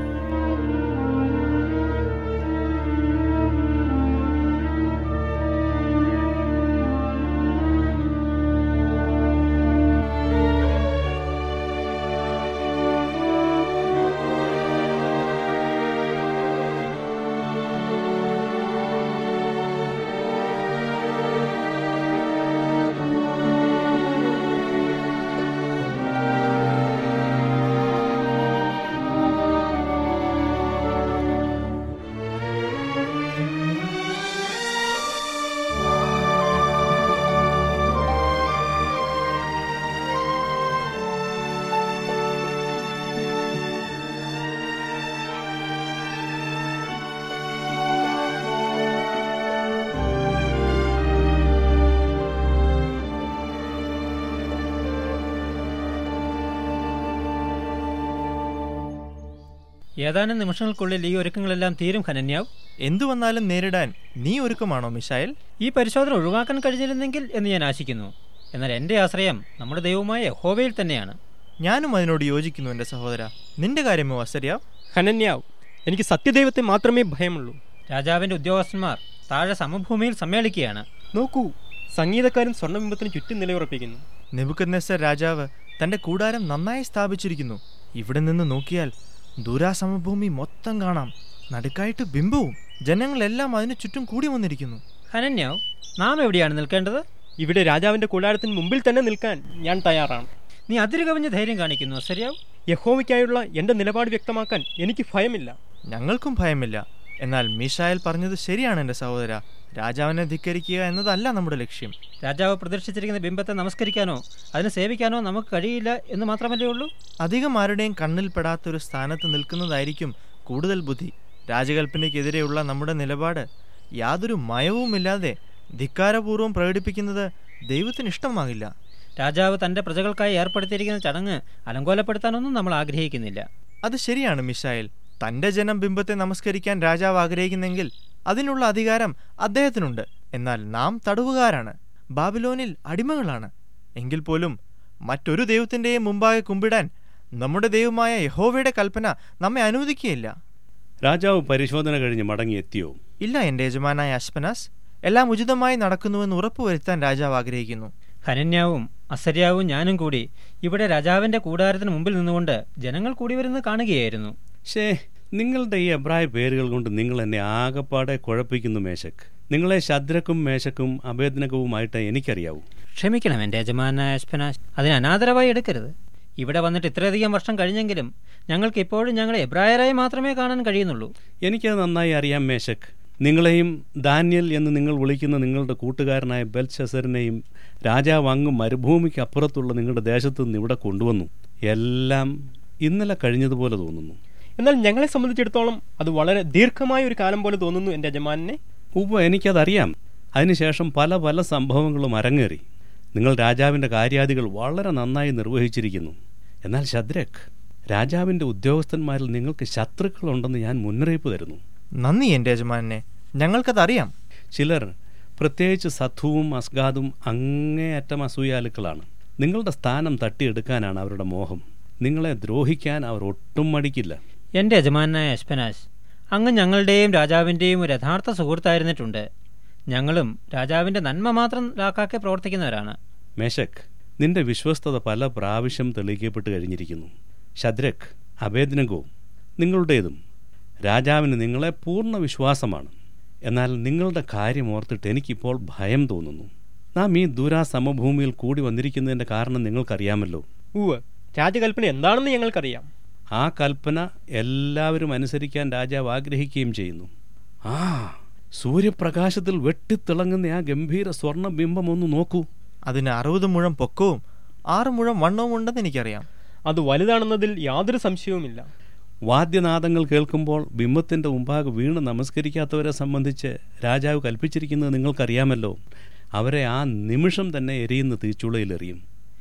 ഏതാനും നിമിഷങ്ങൾക്കുള്ളിൽ ഈ ഒരുക്കങ്ങളെല്ലാം തീരും ഖനന്യാവ് എന്തു വന്നാലും നേരിടാൻ നീ ഒരുക്കമാണോ മിഷായൽ ഈ പരിശോധന ഒഴിവാക്കാൻ കഴിഞ്ഞിരുന്നെങ്കിൽ എന്ന് ഞാൻ ആശിക്കുന്നു എന്നാൽ എൻ്റെ ആശ്രയം നമ്മുടെ ദൈവമായ യഹോവയിൽ തന്നെയാണ് ഞാനും അതിനോട് യോജിക്കുന്നു എൻ്റെ സഹോദര നിന്റെ കാര്യമോ അസര്യാവ് ഹനന്യാവ് എനിക്ക് സത്യദൈവത്തെ മാത്രമേ ഭയമുള്ളൂ രാജാവിൻ്റെ ഉദ്യോഗസ്ഥന്മാർ താഴെ സമഭൂമിയിൽ സമ്മേളിക്കുകയാണ് നോക്കൂ സംഗീതക്കാരൻ സ്വർണ്ണബിംബത്തിന് ചുറ്റും നിലയുറപ്പിക്കുന്നു നെബുക്കദ്നെസർ രാജാവ് തന്റെ കൂടാരം നന്നായി സ്ഥാപിച്ചിരിക്കുന്നു ഇവിടെ നിന്ന് നോക്കിയാൽ ദൂരാസമഭൂമി മൊത്തം കാണാം നടുക്കായിട്ട് ബിംബവും ജനങ്ങളെല്ലാം അതിനു ചുറ്റും കൂടി വന്നിരിക്കുന്നു ഖനന്യാവ് നാം എവിടെയാണ് നിൽക്കേണ്ടത് ഇവിടെ രാജാവിന്റെ കൂടാരത്തിന് മുമ്പിൽ തന്നെ നിൽക്കാൻ ഞാൻ തയ്യാറാണ് നീ അതിരുകവിഞ്ഞ ധൈര്യം കാണിക്കുന്നു ശരിയാവും യഹോവയ്ക്കായുള്ള എന്റെ നിലപാട് വ്യക്തമാക്കാൻ എനിക്ക് ഭയമില്ല ഞങ്ങൾക്കും ഭയമില്ല എന്നാൽ മീഷായൽ പറഞ്ഞത് ശരിയാണ് എൻ്റെ സഹോദര രാജാവിനെ ധിക്കരിക്കുക എന്നതല്ല നമ്മുടെ ലക്ഷ്യം രാജാവ് പ്രദർശിച്ചിരിക്കുന്ന ബിംബത്തെ നമസ്കരിക്കാനോ അതിനെ സേവിക്കാനോ നമുക്ക് കഴിയില്ല എന്ന് മാത്രമല്ലേ ഉള്ളൂ അധികം ആരുടെയും കണ്ണിൽപ്പെടാത്ത ഒരു സ്ഥാനത്ത് നിൽക്കുന്നതായിരിക്കും കൂടുതൽ ബുദ്ധി രാജകൽപ്പനയ്ക്കെതിരെയുള്ള നമ്മുടെ നിലപാട് യാതൊരു മയവുമില്ലാതെ ധിക്കാരപൂർവ്വം പ്രകടിപ്പിക്കുന്നത് ദൈവത്തിന് ഇഷ്ടമാകില്ല രാജാവ് തൻ്റെ പ്രജകൾക്കായി ഏർപ്പെടുത്തിയിരിക്കുന്ന ചടങ്ങ് അലങ്കോലപ്പെടുത്താനൊന്നും നമ്മൾ ആഗ്രഹിക്കുന്നില്ല അത് ശരിയാണ് മിഷായൽ തന്റെ ജനം ബിംബത്തെ നമസ്കരിക്കാൻ രാജാവ് ആഗ്രഹിക്കുന്നെങ്കിൽ അതിനുള്ള അധികാരം അദ്ദേഹത്തിനുണ്ട് എന്നാൽ നാം തടവുകാരാണ് ബാബിലോനിൽ അടിമകളാണ് എങ്കിൽ പോലും മറ്റൊരു ദൈവത്തിന്റെയും മുമ്പാകെ കുമ്പിടാൻ നമ്മുടെ ദൈവമായ യഹോവയുടെ കൽപ്പന നമ്മെ അനുവദിക്കുകയില്ല രാജാവ് പരിശോധന കഴിഞ്ഞ് മടങ്ങിയെത്തിയോ ഇല്ല എൻ്റെ യജമാനായ അശ്പനാസ് എല്ലാം ഉചിതമായി നടക്കുന്നുവെന്ന് ഉറപ്പുവരുത്താൻ രാജാവ് ആഗ്രഹിക്കുന്നു ഹനന്യാവും അസര്യാവും ഞാനും കൂടി ഇവിടെ രാജാവിന്റെ കൂടാരത്തിന് മുമ്പിൽ നിന്നുകൊണ്ട് ജനങ്ങൾ കൂടി വരുന്നത് കാണുകയായിരുന്നു ഷേ നിങ്ങളുടെ ഈ അഭിപ്രായ പേരുകൾ കൊണ്ട് നിങ്ങൾ എന്നെ ആകപ്പാടെ കുഴപ്പിക്കുന്നു മേശക് നിങ്ങളെ ശദ്രക്കും മേശക്കും അഭേദനകവുമായിട്ട് എനിക്കറിയാവൂ ക്ഷമിക്കണം എൻ്റെ യജമാനായ അസ്പനാശ് അതിന് അനാദരവായി എടുക്കരുത് ഇവിടെ വന്നിട്ട് ഇത്രയധികം വർഷം കഴിഞ്ഞെങ്കിലും ഞങ്ങൾക്ക് ഇപ്പോഴും ഞങ്ങളെ എബ്രായരായി മാത്രമേ കാണാൻ കഴിയുന്നുള്ളൂ എനിക്കത് നന്നായി അറിയാം മേശക് നിങ്ങളെയും ദാനിയൽ എന്ന് നിങ്ങൾ വിളിക്കുന്ന നിങ്ങളുടെ കൂട്ടുകാരനായ ബെൽഷസറിനെയും രാജാവ് അങ്ങ് മരുഭൂമിക്ക് അപ്പുറത്തുള്ള നിങ്ങളുടെ ദേശത്തു നിന്ന് ഇവിടെ കൊണ്ടുവന്നു എല്ലാം ഇന്നലെ കഴിഞ്ഞതുപോലെ തോന്നുന്നു എന്നാൽ ഞങ്ങളെ സംബന്ധിച്ചിടത്തോളം അത് വളരെ ദീർഘമായ ഒരു കാലം പോലെ തോന്നുന്നു എൻ്റെ യജമാനെ ഉവ്വ എനിക്കതറിയാം അതിനുശേഷം പല പല സംഭവങ്ങളും അരങ്ങേറി നിങ്ങൾ രാജാവിൻ്റെ കാര്യാദികൾ വളരെ നന്നായി നിർവഹിച്ചിരിക്കുന്നു എന്നാൽ ശദ്രക് രാജാവിൻ്റെ ഉദ്യോഗസ്ഥന്മാരിൽ നിങ്ങൾക്ക് ശത്രുക്കളുണ്ടെന്ന് ഞാൻ മുന്നറിയിപ്പ് തരുന്നു നന്ദി എൻ്റെ യജമാനെ ഞങ്ങൾക്കതറിയാം ചിലർ പ്രത്യേകിച്ച് സത്വവും അസ്ഗാദും അങ്ങേയറ്റം അസൂയാലുക്കളാണ് നിങ്ങളുടെ സ്ഥാനം തട്ടിയെടുക്കാനാണ് അവരുടെ മോഹം നിങ്ങളെ ദ്രോഹിക്കാൻ അവർ ഒട്ടും മടിക്കില്ല എൻ്റെ യജമാനായ അസ്പനാശ് അങ്ങ് ഞങ്ങളുടെയും രാജാവിൻ്റെയും ഒരു യഥാർത്ഥ സുഹൃത്തായിരുന്നിട്ടുണ്ട് ഞങ്ങളും രാജാവിൻ്റെ നന്മ മാത്രം ലാക്കാക്കി പ്രവർത്തിക്കുന്നവരാണ് മേശക് നിന്റെ വിശ്വസ്തത പല പ്രാവശ്യം തെളിയിക്കപ്പെട്ട് കഴിഞ്ഞിരിക്കുന്നു ശദ്രക് അഭേദനകോ നിങ്ങളുടേതും രാജാവിന് നിങ്ങളെ പൂർണ്ണ വിശ്വാസമാണ് എന്നാൽ നിങ്ങളുടെ കാര്യം ഓർത്തിട്ട് എനിക്കിപ്പോൾ ഭയം തോന്നുന്നു നാം ഈ ദൂരാ സമഭൂമിയിൽ കൂടി വന്നിരിക്കുന്നതിൻ്റെ കാരണം നിങ്ങൾക്കറിയാമല്ലോ ഉവ് രാജകൽപ്പന എന്താണെന്ന് ഞങ്ങൾക്കറിയാം ആ കൽപ്പന എല്ലാവരും അനുസരിക്കാൻ രാജാവ് ആഗ്രഹിക്കുകയും ചെയ്യുന്നു ആ സൂര്യപ്രകാശത്തിൽ വെട്ടിത്തിളങ്ങുന്ന ആ ഗംഭീര സ്വർണ്ണ ബിംബം ഒന്ന് നോക്കൂ അതിന് അറുപത് മുഴം പൊക്കവും ആറ് മുഴം വണ്ണവും ഉണ്ടെന്ന് എനിക്കറിയാം അത് വലുതാണെന്നതിൽ യാതൊരു സംശയവുമില്ല വാദ്യനാദങ്ങൾ കേൾക്കുമ്പോൾ ബിംബത്തിന്റെ മുമ്പാകെ വീണ് നമസ്കരിക്കാത്തവരെ സംബന്ധിച്ച് രാജാവ് കൽപ്പിച്ചിരിക്കുന്നത് നിങ്ങൾക്കറിയാമല്ലോ അവരെ ആ നിമിഷം തന്നെ എരിയുന്ന തീച്ചുളയിലെറിയും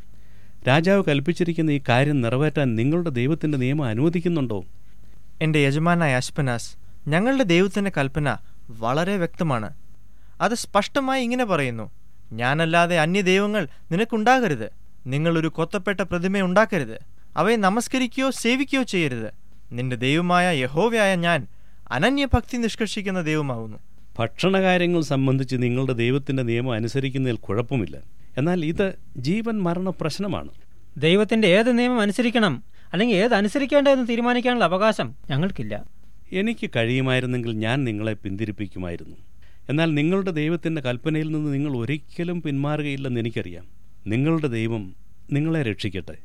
രാജാവ് കൽപ്പിച്ചിരിക്കുന്ന ഈ കാര്യം നിറവേറ്റാൻ നിങ്ങളുടെ ദൈവത്തിന്റെ നിയമം അനുവദിക്കുന്നുണ്ടോ എൻ്റെ യജമാനായ അശ്പനാസ് ഞങ്ങളുടെ ദൈവത്തിൻ്റെ കൽപ്പന വളരെ വ്യക്തമാണ് അത് സ്പഷ്ടമായി ഇങ്ങനെ പറയുന്നു ഞാനല്ലാതെ അന്യദൈവങ്ങൾ നിനക്കുണ്ടാകരുത് നിങ്ങളൊരു കൊത്തപ്പെട്ട പ്രതിമ ഉണ്ടാക്കരുത് അവയെ നമസ്കരിക്കുകയോ സേവിക്കുകയോ ചെയ്യരുത് നിന്റെ ദൈവമായ യഹോവയായ ഞാൻ അനന്യഭക്തി നിഷ്കർഷിക്കുന്ന ദൈവമാകുന്നു ഭക്ഷണകാര്യങ്ങൾ സംബന്ധിച്ച് നിങ്ങളുടെ ദൈവത്തിന്റെ നിയമം അനുസരിക്കുന്നതിൽ കുഴപ്പമില്ല എന്നാൽ ഇത് ജീവൻ മരണ പ്രശ്നമാണ് ദൈവത്തിൻ്റെ ഏത് നിയമം അനുസരിക്കണം അല്ലെങ്കിൽ ഏത് അനുസരിക്കേണ്ടതെന്ന് തീരുമാനിക്കാനുള്ള അവകാശം ഞങ്ങൾക്കില്ല എനിക്ക് കഴിയുമായിരുന്നെങ്കിൽ ഞാൻ നിങ്ങളെ പിന്തിരിപ്പിക്കുമായിരുന്നു എന്നാൽ നിങ്ങളുടെ ദൈവത്തിൻ്റെ കൽപ്പനയിൽ നിന്ന് നിങ്ങൾ ഒരിക്കലും പിന്മാറുകയില്ലെന്ന് എനിക്കറിയാം നിങ്ങളുടെ ദൈവം നിങ്ങളെ രക്ഷിക്കട്ടെ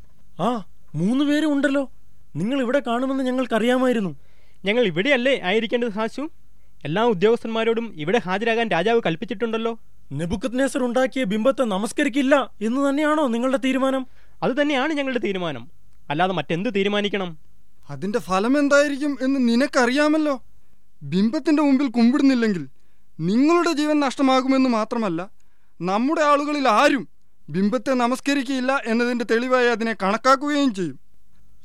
ആ മൂന്ന് പേരും ഉണ്ടല്ലോ നിങ്ങൾ ഇവിടെ കാണുമെന്ന് ഞങ്ങൾക്കറിയാമായിരുന്നു ഞങ്ങൾ ഇവിടെയല്ലേ ആയിരിക്കേണ്ടത് ഹാശു എല്ലാ ഉദ്യോഗസ്ഥന്മാരോടും ഇവിടെ ഹാജരാകാൻ രാജാവ് കൽപ്പിച്ചിട്ടുണ്ടല്ലോ നെബുക്കത് നേസർ ഉണ്ടാക്കിയ ബിംബത്തെ നമസ്കരിക്കില്ല എന്ന് തന്നെയാണോ നിങ്ങളുടെ തീരുമാനം അത് തന്നെയാണ് ഞങ്ങളുടെ തീരുമാനം അല്ലാതെ മറ്റെന്ത് തീരുമാനിക്കണം അതിന്റെ ഫലം എന്തായിരിക്കും എന്ന് നിനക്കറിയാമല്ലോ ബിംബത്തിന്റെ മുമ്പിൽ കുമ്പിടുന്നില്ലെങ്കിൽ നിങ്ങളുടെ ജീവൻ നഷ്ടമാകുമെന്ന് മാത്രമല്ല നമ്മുടെ ആളുകളിൽ ആരും ബിംബത്തെ നമസ്കരിക്കുകയില്ല എന്നതിന്റെ തെളിവായി അതിനെ കണക്കാക്കുകയും ചെയ്യും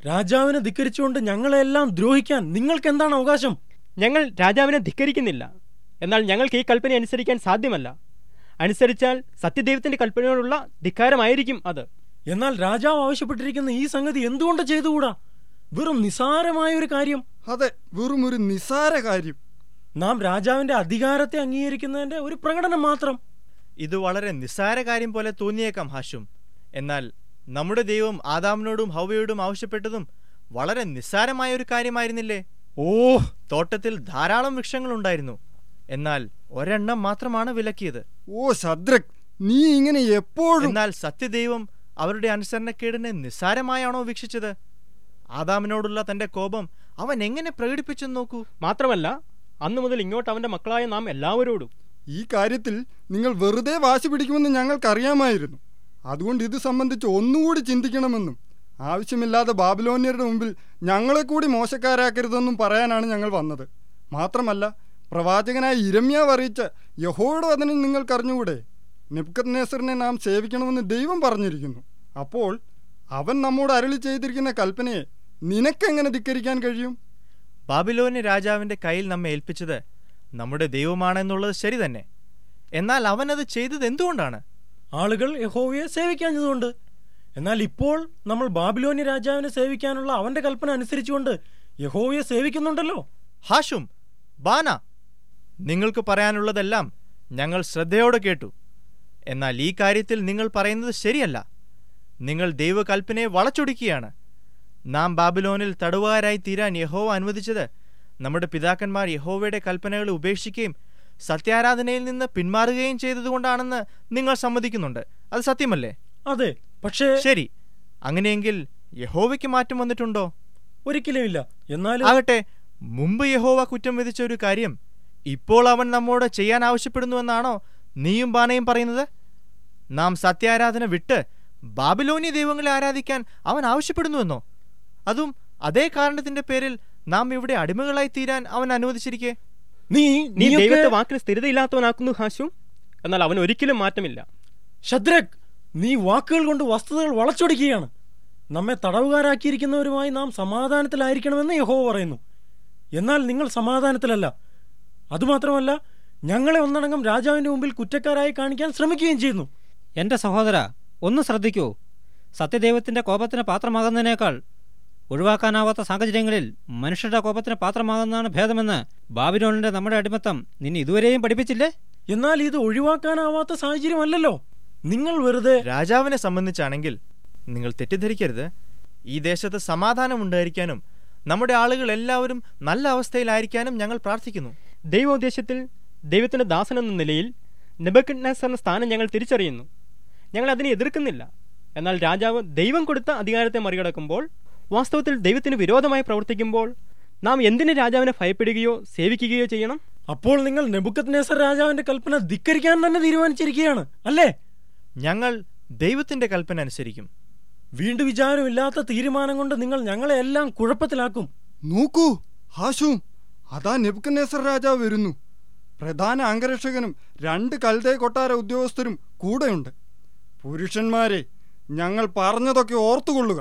രാജാവിനെ ധിക്കരിച്ചുകൊണ്ട് ഞങ്ങളെല്ലാം ദ്രോഹിക്കാൻ നിങ്ങൾക്ക് എന്താണ് അവകാശം ഞങ്ങൾ രാജാവിനെ ധിക്കരിക്കുന്നില്ല എന്നാൽ ഞങ്ങൾക്ക് ഈ കൽപ്പന അനുസരിക്കാൻ സാധ്യമല്ല അനുസരിച്ചാൽ സത്യദൈവത്തിന്റെ കൽപ്പനയോടുള്ള ധിക്കാരമായിരിക്കും അത് എന്നാൽ രാജാവ് ആവശ്യപ്പെട്ടിരിക്കുന്ന ഈ സംഗതി എന്തുകൊണ്ട് ചെയ്തുകൂടാ വെറും നിസാരമായ ഒരു കാര്യം അതെ വെറും ഒരു നിസാര കാര്യം നാം രാജാവിന്റെ അധികാരത്തെ അംഗീകരിക്കുന്നതിന്റെ ഒരു പ്രകടനം മാത്രം ഇത് വളരെ നിസ്സാര കാര്യം പോലെ തോന്നിയേക്കാം ഹാഷും എന്നാൽ നമ്മുടെ ദൈവം ആദാമിനോടും ഹൗവയോടും ആവശ്യപ്പെട്ടതും വളരെ നിസ്സാരമായ ഒരു കാര്യമായിരുന്നില്ലേ ഓ തോട്ടത്തിൽ ധാരാളം വൃക്ഷങ്ങളുണ്ടായിരുന്നു എന്നാൽ ഒരെണ്ണം മാത്രമാണ് വിലക്കിയത് ഓ ശദ്രക് നീ ഇങ്ങനെ എപ്പോഴും എന്നാൽ സത്യദൈവം അവരുടെ അനുസരണക്കേടിനെ നിസ്സാരമായാണോ വീക്ഷിച്ചത് ആദാമിനോടുള്ള തന്റെ കോപം അവൻ എങ്ങനെ പ്രകടിപ്പിച്ചെന്ന് നോക്കൂ മാത്രമല്ല അന്നു മുതൽ ഇങ്ങോട്ട് അവന്റെ മക്കളായ നാം എല്ലാവരോടും ഈ കാര്യത്തിൽ നിങ്ങൾ വെറുതെ വാശി പിടിക്കുമെന്ന് ഞങ്ങൾക്കറിയാമായിരുന്നു അതുകൊണ്ട് ഇത് സംബന്ധിച്ച് ഒന്നുകൂടി ചിന്തിക്കണമെന്നും ആവശ്യമില്ലാതെ ബാബിലോന്യരുടെ മുമ്പിൽ ഞങ്ങളെ കൂടി മോശക്കാരാക്കരുതെന്നും പറയാനാണ് ഞങ്ങൾ വന്നത് മാത്രമല്ല പ്രവാചകനായ ഇരമ്യാവ് അറിയിച്ച യഹോയുടെ വചനം നിങ്ങൾക്കറിഞ്ഞുകൂടെ നെബ്കത് നേസറിനെ നാം സേവിക്കണമെന്ന് ദൈവം പറഞ്ഞിരിക്കുന്നു അപ്പോൾ അവൻ നമ്മോട് അരളി ചെയ്തിരിക്കുന്ന കൽപ്പനയെ നിനക്കെങ്ങനെ ധിക്കരിക്കാൻ കഴിയും ബാബിലോന് രാജാവിന്റെ കയ്യിൽ നമ്മെ ഏൽപ്പിച്ചത് നമ്മുടെ ദൈവമാണെന്നുള്ളത് ശരി തന്നെ എന്നാൽ അവൻ അത് ചെയ്തത് എന്തുകൊണ്ടാണ് ആളുകൾ യഹോവയെ സേവിക്കാഞ്ഞതുകൊണ്ട് എന്നാൽ ഇപ്പോൾ നമ്മൾ ബാബിലോനി രാജാവിനെ സേവിക്കാനുള്ള അവന്റെ കൽപ്പന അനുസരിച്ചുകൊണ്ട് യഹോവയെ സേവിക്കുന്നുണ്ടല്ലോ ഹാഷും ബാന നിങ്ങൾക്ക് പറയാനുള്ളതെല്ലാം ഞങ്ങൾ ശ്രദ്ധയോടെ കേട്ടു എന്നാൽ ഈ കാര്യത്തിൽ നിങ്ങൾ പറയുന്നത് ശരിയല്ല നിങ്ങൾ ദൈവകൽപ്പനയെ വളച്ചൊടിക്കുകയാണ് നാം ബാബിലോനിൽ തടവുകാരായി തീരാൻ യഹോവ അനുവദിച്ചത് നമ്മുടെ പിതാക്കന്മാർ യഹോവയുടെ കൽപ്പനകൾ ഉപേക്ഷിക്കുകയും സത്യാരാധനയിൽ നിന്ന് പിന്മാറുകയും ചെയ്തതുകൊണ്ടാണെന്ന് നിങ്ങൾ സമ്മതിക്കുന്നുണ്ട് അത് സത്യമല്ലേ അതെ പക്ഷേ ശരി അങ്ങനെയെങ്കിൽ യഹോവയ്ക്ക് മാറ്റം വന്നിട്ടുണ്ടോ ഒരിക്കലും ഇല്ല എന്നാലും ആകട്ടെ മുമ്പ് യഹോവ കുറ്റം വിധിച്ച ഒരു കാര്യം ഇപ്പോൾ അവൻ നമ്മോട് ചെയ്യാൻ ആവശ്യപ്പെടുന്നുവെന്നാണോ നീയും ബാനയും പറയുന്നത് നാം സത്യാരാധന വിട്ട് ബാബിലോനി ദൈവങ്ങളെ ആരാധിക്കാൻ അവൻ ആവശ്യപ്പെടുന്നുവെന്നോ അതും അതേ കാരണത്തിന്റെ പേരിൽ നാം ഇവിടെ അടിമകളായി തീരാൻ അവൻ അനുവദിച്ചിരിക്കെ നീ നീ നീയൊക്കെ- ദൈവത്തെ വാക്കിന് സ്ഥിരതയില്ലാത്തവനാക്കുന്നു ഹാശു എന്നാൽ അവൻ ഒരിക്കലും മാറ്റമില്ല ശദ്രക് നീ വാക്കുകൾ കൊണ്ട് വസ്തുതകൾ വളച്ചൊടിക്കുകയാണ് നമ്മെ തടവുകാരാക്കിയിരിക്കുന്നവരുമായി നാം സമാധാനത്തിലായിരിക്കണമെന്ന് യഹോവ പറയുന്നു എന്നാൽ നിങ്ങൾ സമാധാനത്തിലല്ല അതുമാത്രമല്ല ഞങ്ങളെ ഒന്നടങ്കം രാജാവിന്റെ മുമ്പിൽ കുറ്റക്കാരായി കാണിക്കാൻ ശ്രമിക്കുകയും ചെയ്യുന്നു എൻ്റെ സഹോദര ഒന്ന് ശ്രദ്ധിക്കൂ സത്യദൈവത്തിൻ്റെ കോപത്തിന് പാത്രമാകുന്നതിനേക്കാൾ ഒഴിവാക്കാനാവാത്ത സാഹചര്യങ്ങളിൽ മനുഷ്യരുടെ കോപത്തിന് പാത്രമാകുന്നതാണ് ഭേദമെന്ന് ബാബിലോണിന്റെ നമ്മുടെ അടിമത്തം നിന്നെ ഇതുവരെയും പഠിപ്പിച്ചില്ലേ എന്നാൽ ഇത് ഒഴിവാക്കാനാവാത്ത സാഹചര്യമല്ലല്ലോ നിങ്ങൾ വെറുതെ രാജാവിനെ സംബന്ധിച്ചാണെങ്കിൽ നിങ്ങൾ തെറ്റിദ്ധരിക്കരുത് ഈ ദേശത്ത് സമാധാനം ഉണ്ടായിരിക്കാനും നമ്മുടെ ആളുകൾ എല്ലാവരും നല്ല അവസ്ഥയിലായിരിക്കാനും ഞങ്ങൾ പ്രാർത്ഥിക്കുന്നു ദൈവോദ്ദേശത്തിൽ ദൈവത്തിന്റെ ദാസൻ എന്ന നിലയിൽ നെബക്കഡ്നസ് എന്ന സ്ഥാനം ഞങ്ങൾ തിരിച്ചറിയുന്നു ഞങ്ങൾ അതിനെ എതിർക്കുന്നില്ല എന്നാൽ രാജാവ് ദൈവം കൊടുത്ത അധികാരത്തെ മറികടക്കുമ്പോൾ വാസ്തവത്തിൽ ദൈവത്തിന് വിരോധമായി പ്രവർത്തിക്കുമ്പോൾ നാം എന്തിന് രാജാവിനെ ഭയപ്പെടുകയോ സേവിക്കുകയോ ചെയ്യണം അപ്പോൾ നിങ്ങൾ നെബുക്കത് നേസർ രാജാവിന്റെ കൽപ്പന ധിക്കരിക്കാൻ തന്നെ തീരുമാനിച്ചിരിക്കുകയാണ് അല്ലേ ഞങ്ങൾ ദൈവത്തിന്റെ കൽപ്പന അനുസരിക്കും വീണ്ടും വിചാരമില്ലാത്ത തീരുമാനം കൊണ്ട് നിങ്ങൾ ഞങ്ങളെ എല്ലാം കുഴപ്പത്തിലാക്കും നോക്കൂ ഹാഷും അതാ നെബുക്കനേസർ രാജാവ് വരുന്നു പ്രധാന അംഗരക്ഷകനും രണ്ട് കൽതേ കൊട്ടാര ഉദ്യോഗസ്ഥരും കൂടെയുണ്ട് പുരുഷന്മാരെ ഞങ്ങൾ പറഞ്ഞതൊക്കെ ഓർത്തുകൊള്ളുക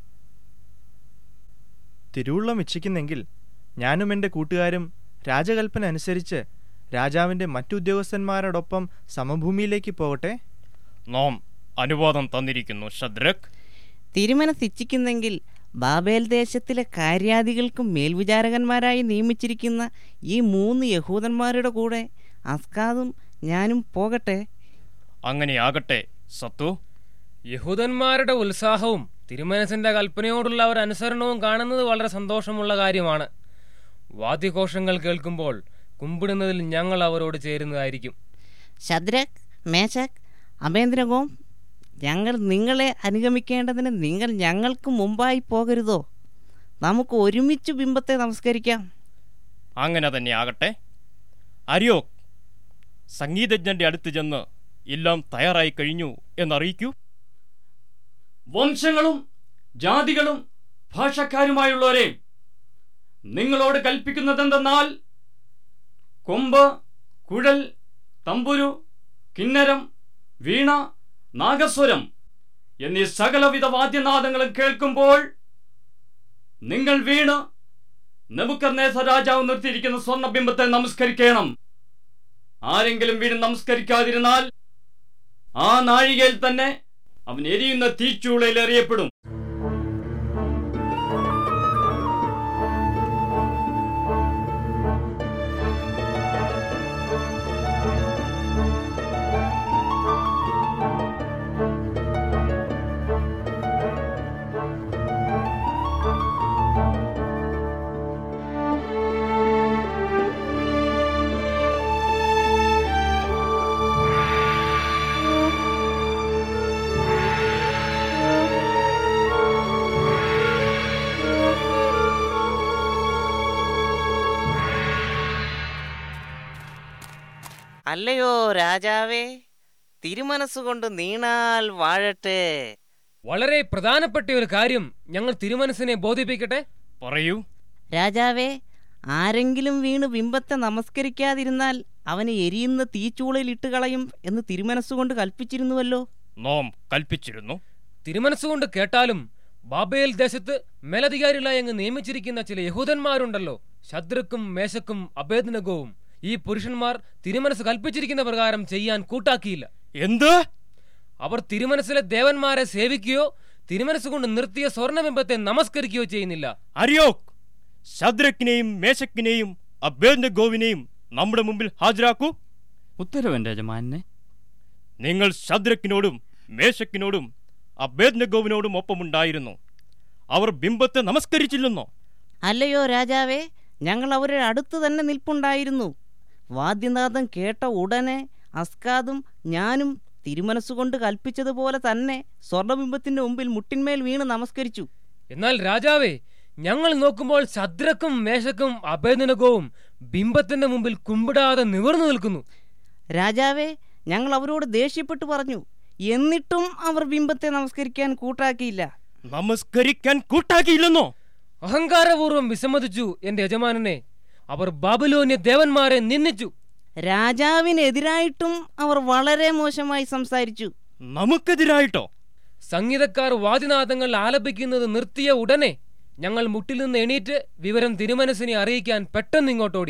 തിരുവുള്ളം ഇച്ഛിക്കുന്നെങ്കിൽ ഞാനും എൻ്റെ കൂട്ടുകാരും രാജകൽപ്പന അനുസരിച്ച് രാജാവിൻ്റെ മറ്റുദ്യോഗസ്ഥന്മാരോടൊപ്പം സമഭൂമിയിലേക്ക് പോകട്ടെ നാം അനുവാദം തന്നിരിക്കുന്നു ഷദ്രക് തിരുമനസിച്ഛിക്കുന്നെങ്കിൽ ബാബേൽ ദേശത്തിലെ കാര്യാദികൾക്കും മേൽവിചാരകന്മാരായി നിയമിച്ചിരിക്കുന്ന ഈ മൂന്ന് യഹൂദന്മാരുടെ കൂടെ അസ്കാദും ഞാനും പോകട്ടെ അങ്ങനെയാകട്ടെ സത്തു യഹൂദന്മാരുടെ ഉത്സാഹവും തിരുമനസിന്റെ കൽപ്പനയോടുള്ള ഒരു അനുസരണവും കാണുന്നത് വളരെ സന്തോഷമുള്ള കാര്യമാണ് വാദ്യഘോഷങ്ങൾ കേൾക്കുമ്പോൾ കുമ്പിടുന്നതിൽ ഞങ്ങൾ അവരോട് ചേരുന്നതായിരിക്കും ശദ്രക് മേശക് അഭേന്ദ്രകോം ഞങ്ങൾ നിങ്ങളെ അനുഗമിക്കേണ്ടതിന് നിങ്ങൾ ഞങ്ങൾക്ക് മുമ്പായി പോകരുതോ നമുക്ക് ഒരുമിച്ച് ബിംബത്തെ നമസ്കരിക്കാം അങ്ങനെ തന്നെ ആകട്ടെ അരിയോ സംഗീതജ്ഞന്റെ അടുത്ത് ചെന്ന് എല്ലാം തയ്യാറായി കഴിഞ്ഞു എന്നറിയിക്കൂ വംശങ്ങളും ജാതികളും ഭാഷക്കാരുമായുള്ളവരെ നിങ്ങളോട് കൽപ്പിക്കുന്നതെന്തെന്നാൽ കൊമ്പ് കുഴൽ തമ്പുരു കിന്നരം വീണ നാഗസ്വരം എന്നീ സകലവിധ വാദ്യനാദങ്ങളും കേൾക്കുമ്പോൾ നിങ്ങൾ വീണ് നെബുക്കർനേസർ രാജാവ് നിർത്തിയിരിക്കുന്ന സ്വർണ്ണബിംബത്തെ നമസ്കരിക്കണം ആരെങ്കിലും വീണ് നമസ്കരിക്കാതിരുന്നാൽ ആ നാഴികയിൽ തന്നെ അവൻ എരിയുന്ന തീച്ചൂളയിൽ എറിയപ്പെടും അല്ലയോ രാജാവേ തിരുമനസ്സുകൊണ്ട് നീണാൽ വാഴട്ടെ വളരെ പ്രധാനപ്പെട്ട ഒരു കാര്യം ഞങ്ങൾ തിരുമനസിനെ ബോധിപ്പിക്കട്ടെ പറയൂ രാജാവേ ആരെങ്കിലും വീണ് ബിംബത്തെ നമസ്കരിക്കാതിരുന്നാൽ അവനെ എരിയുന്ന തീച്ചൂളയിൽ ഇട്ട് കളയും എന്ന് തിരുമനസ്സുകൊണ്ട് കൽപ്പിച്ചിരുന്നുവല്ലോ നാം കൽപ്പിച്ചിരുന്നു തിരുമനസ്സുകൊണ്ട് കേട്ടാലും ബാബേൽ ദേശത്ത് മേലധികാരികളായി അങ്ങ് നിയമിച്ചിരിക്കുന്ന ചില യഹൂദന്മാരുണ്ടല്ലോ ശത്രുക്കും മേശക്കും അഭേദനകവും ഈ പുരുഷന്മാർ തിരുമനസ് കൽപ്പിച്ചിരിക്കുന്ന പ്രകാരം ചെയ്യാൻ കൂട്ടാക്കിയില്ല എന്ത് അവർ തിരുമനസിലെ ദേവന്മാരെ സേവിക്കുകയോ തിരുമനസ് കൊണ്ട് നിർത്തിയ സ്വർണ്ണബിംബത്തെ നമസ്കരിക്കുകയോ ചെയ്യുന്നില്ല അരിയോക് ശദ്രക്കിനെയും മേശക്കിനെയും അഭേദഗോവിനെയും നമ്മുടെ മുമ്പിൽ ഹാജരാക്കൂ ഉത്തരവൻ യജമാനെ നിങ്ങൾ ശദ്രക്കിനോടും മേശക്കിനോടും അഭേദഗോവിനോടും ഒപ്പമുണ്ടായിരുന്നു അവർ ബിംബത്തെ നമസ്കരിച്ചില്ലെന്നോ അല്ലയോ രാജാവേ ഞങ്ങൾ അവരുടെ അടുത്ത് തന്നെ നിൽപ്പുണ്ടായിരുന്നു വാദ്യനാഥം കേട്ട ഉടനെ അസ്കാദും ഞാനും തിരുമനസ്സുകൊണ്ട് കൽപ്പിച്ചതുപോലെ തന്നെ സ്വർണബിംബത്തിന്റെ മുമ്പിൽ മുട്ടിന്മേൽ വീണ് നമസ്കരിച്ചു എന്നാൽ രാജാവേ ഞങ്ങൾ നോക്കുമ്പോൾ ശദ്രക്കും മേശക്കും അഭേദനകവും ബിംബത്തിന്റെ മുമ്പിൽ കുമ്പിടാതെ നിവർന്നു നിൽക്കുന്നു രാജാവേ ഞങ്ങൾ അവരോട് ദേഷ്യപ്പെട്ടു പറഞ്ഞു എന്നിട്ടും അവർ ബിംബത്തെ നമസ്കരിക്കാൻ കൂട്ടാക്കിയില്ല നമസ്കരിക്കാൻ കൂട്ടാക്കിയില്ലെന്നോ അഹങ്കാരപൂർവ്വം വിസമ്മതിച്ചു എന്റെ യജമാനനെ അവർ ബാബുലോന്യ ദേവന്മാരെ നിന്ദിച്ചു രാജാവിനെതിരായിട്ടും അവർ വളരെ മോശമായി സംസാരിച്ചു നമുക്കെതിരായിട്ടോ സംഗീതക്കാർ വാദിനാദങ്ങൾ ആലപിക്കുന്നത് നിർത്തിയ ഉടനെ ഞങ്ങൾ മുട്ടിൽ നിന്ന് എണീറ്റ് വിവരം തിരുമനസിനെ അറിയിക്കാൻ പെട്ടെന്ന് ഇങ്ങോട്ടോടി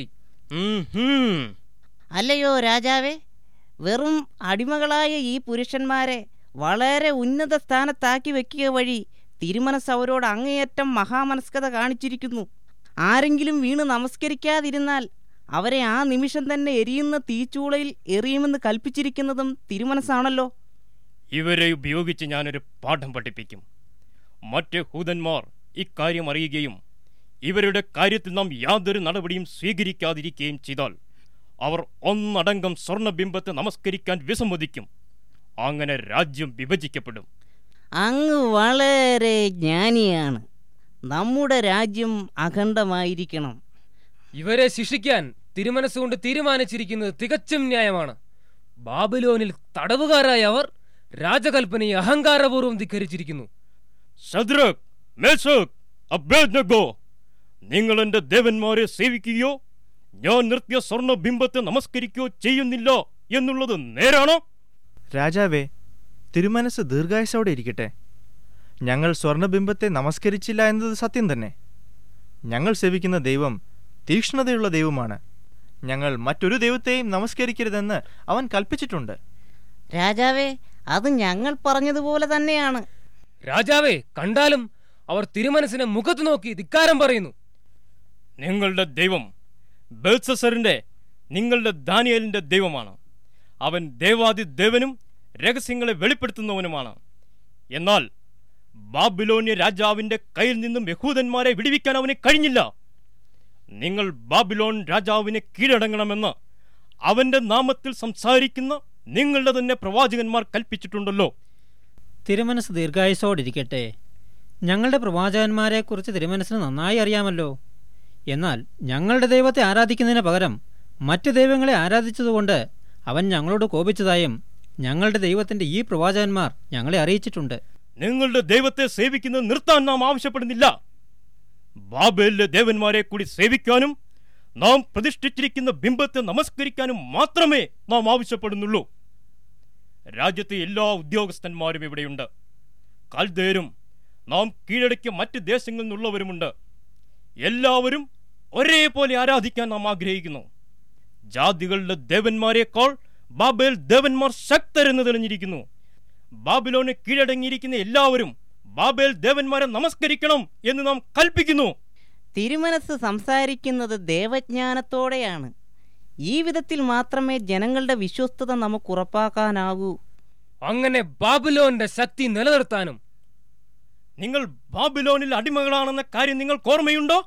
അല്ലയോ രാജാവേ വെറും അടിമകളായ ഈ പുരുഷന്മാരെ വളരെ ഉന്നത സ്ഥാനത്താക്കി വെക്കുക വഴി തിരുമനസ് അവരോട് അങ്ങേയറ്റം മഹാമനസ്കത കാണിച്ചിരിക്കുന്നു ആരെങ്കിലും വീണ് നമസ്കരിക്കാതിരുന്നാൽ അവരെ ആ നിമിഷം തന്നെ എരിയുന്ന തീച്ചൂളയിൽ എറിയുമെന്ന് കൽപ്പിച്ചിരിക്കുന്നതും തിരുമനസ്സാണല്ലോ ഇവരെ ഉപയോഗിച്ച് ഞാനൊരു പാഠം പഠിപ്പിക്കും മറ്റ് ഹൂതന്മാർ ഇക്കാര്യം അറിയുകയും ഇവരുടെ കാര്യത്തിൽ നാം യാതൊരു നടപടിയും സ്വീകരിക്കാതിരിക്കുകയും ചെയ്താൽ അവർ ഒന്നടങ്കം സ്വർണബിംബത്തെ നമസ്കരിക്കാൻ വിസമ്മതിക്കും അങ്ങനെ രാജ്യം വിഭജിക്കപ്പെടും അങ്ങ് വളരെ ജ്ഞാനിയാണ് നമ്മുടെ രാജ്യം അഖണ്ഡമായിരിക്കണം ഇവരെ ശിക്ഷിക്കാൻ തിരുമനസ്സുകൊണ്ട് തീരുമാനിച്ചിരിക്കുന്നത് തികച്ചും ന്യായമാണ് ബാബിലോനിൽ തടവുകാരായ അവർ രാജകൽപ്പനയെ അഹങ്കാരപൂർവ്വം ധിക്കരിച്ചിരിക്കുന്നു ശദ്രക് മേശക് അബേദ്നഗോ നിങ്ങൾ എന്റെ ദേവന്മാരെ സേവിക്കുകയോ ഞാൻ നിർത്തിയ സ്വർണബിംബത്തെ നമസ്കരിക്കുകയോ ചെയ്യുന്നില്ല എന്നുള്ളത് നേരാണോ രാജാവേ തിരുമനസ് ദീർഘായുസോടെ ഇരിക്കട്ടെ ഞങ്ങൾ സ്വർണബിംബത്തെ നമസ്കരിച്ചില്ല എന്നത് സത്യം തന്നെ ഞങ്ങൾ സേവിക്കുന്ന ദൈവം തീക്ഷ്ണതയുള്ള ദൈവമാണ് ഞങ്ങൾ മറ്റൊരു ദൈവത്തെയും നമസ്കരിക്കരുതെന്ന് അവൻ കൽപ്പിച്ചിട്ടുണ്ട് രാജാവേ അത് ഞങ്ങൾ പറഞ്ഞതുപോലെ തന്നെയാണ് രാജാവേ കണ്ടാലും അവർ തിരുമനസിനെ മുഖത്ത് നോക്കി ധിക്കാരം പറയുന്നു നിങ്ങളുടെ ദൈവം ബേത്സസറിന്റെ നിങ്ങളുടെ ദാനിയലിന്റെ ദൈവമാണ് അവൻ ദേവാദി ദേവനും രഹസ്യങ്ങളെ വെളിപ്പെടുത്തുന്നവനുമാണ് എന്നാൽ ബാബിലോന്യ രാജാവിന്റെ കയ്യിൽ നിന്നും യഹൂദന്മാരെ വിടുവിക്കാൻ അവന് കഴിഞ്ഞില്ല നിങ്ങൾ ബാബിലോൺ രാജാവിനെ കീഴടങ്ങണമെന്ന് അവന്റെ നാമത്തിൽ സംസാരിക്കുന്ന നിങ്ങളുടെ തന്നെ പ്രവാചകന്മാർ കൽപ്പിച്ചിട്ടുണ്ടല്ലോ തിരുമനസ് ദീർഘായുസോടിരിക്കട്ടെ ഞങ്ങളുടെ പ്രവാചകന്മാരെക്കുറിച്ച് തിരുമനസിന് നന്നായി അറിയാമല്ലോ എന്നാൽ ഞങ്ങളുടെ ദൈവത്തെ ആരാധിക്കുന്നതിന് പകരം മറ്റു ദൈവങ്ങളെ ആരാധിച്ചതുകൊണ്ട് അവൻ ഞങ്ങളോട് കോപിച്ചതായും ഞങ്ങളുടെ ദൈവത്തിന്റെ ഈ പ്രവാചകന്മാർ ഞങ്ങളെ അറിയിച്ചിട്ടുണ്ട് നിങ്ങളുടെ ദൈവത്തെ സേവിക്കുന്നത് നിർത്താൻ നാം ആവശ്യപ്പെടുന്നില്ല ബാബേലിലെ ദേവന്മാരെ കൂടി സേവിക്കാനും നാം പ്രതിഷ്ഠിച്ചിരിക്കുന്ന ബിംബത്തെ നമസ്കരിക്കാനും മാത്രമേ നാം ആവശ്യപ്പെടുന്നുള്ളൂ രാജ്യത്തെ എല്ലാ ഉദ്യോഗസ്ഥന്മാരും ഇവിടെയുണ്ട് കൽദേരും നാം കീഴടക്കിയ മറ്റ് ദേശങ്ങളിൽ നിന്നുള്ളവരുമുണ്ട് എല്ലാവരും ഒരേപോലെ ആരാധിക്കാൻ നാം ആഗ്രഹിക്കുന്നു ജാതികളുടെ ദേവന്മാരെക്കാൾ ബാബേൽ ദേവന്മാർ ശക്തരെന്ന് തെളിഞ്ഞിരിക്കുന്നു ബാബിലോന് കീഴടങ്ങിയിരിക്കുന്ന എല്ലാവരും ബാബേൽ ദേവന്മാരെ നമസ്കരിക്കണം എന്ന് നാം കൽപ്പിക്കുന്നു തിരുമനസ് സംസാരിക്കുന്നത് ദേവജ്ഞാനത്തോടെയാണ് ഈ വിധത്തിൽ മാത്രമേ ജനങ്ങളുടെ വിശ്വസ്തത നമുക്ക് ഉറപ്പാക്കാനാകൂ അങ്ങനെ ബാബിലോന്റെ ശക്തി നിലനിർത്താനും നിങ്ങൾ ബാബിലോണിൽ അടിമകളാണെന്ന കാര്യം നിങ്ങൾക്ക് ഓർമ്മയുണ്ടോ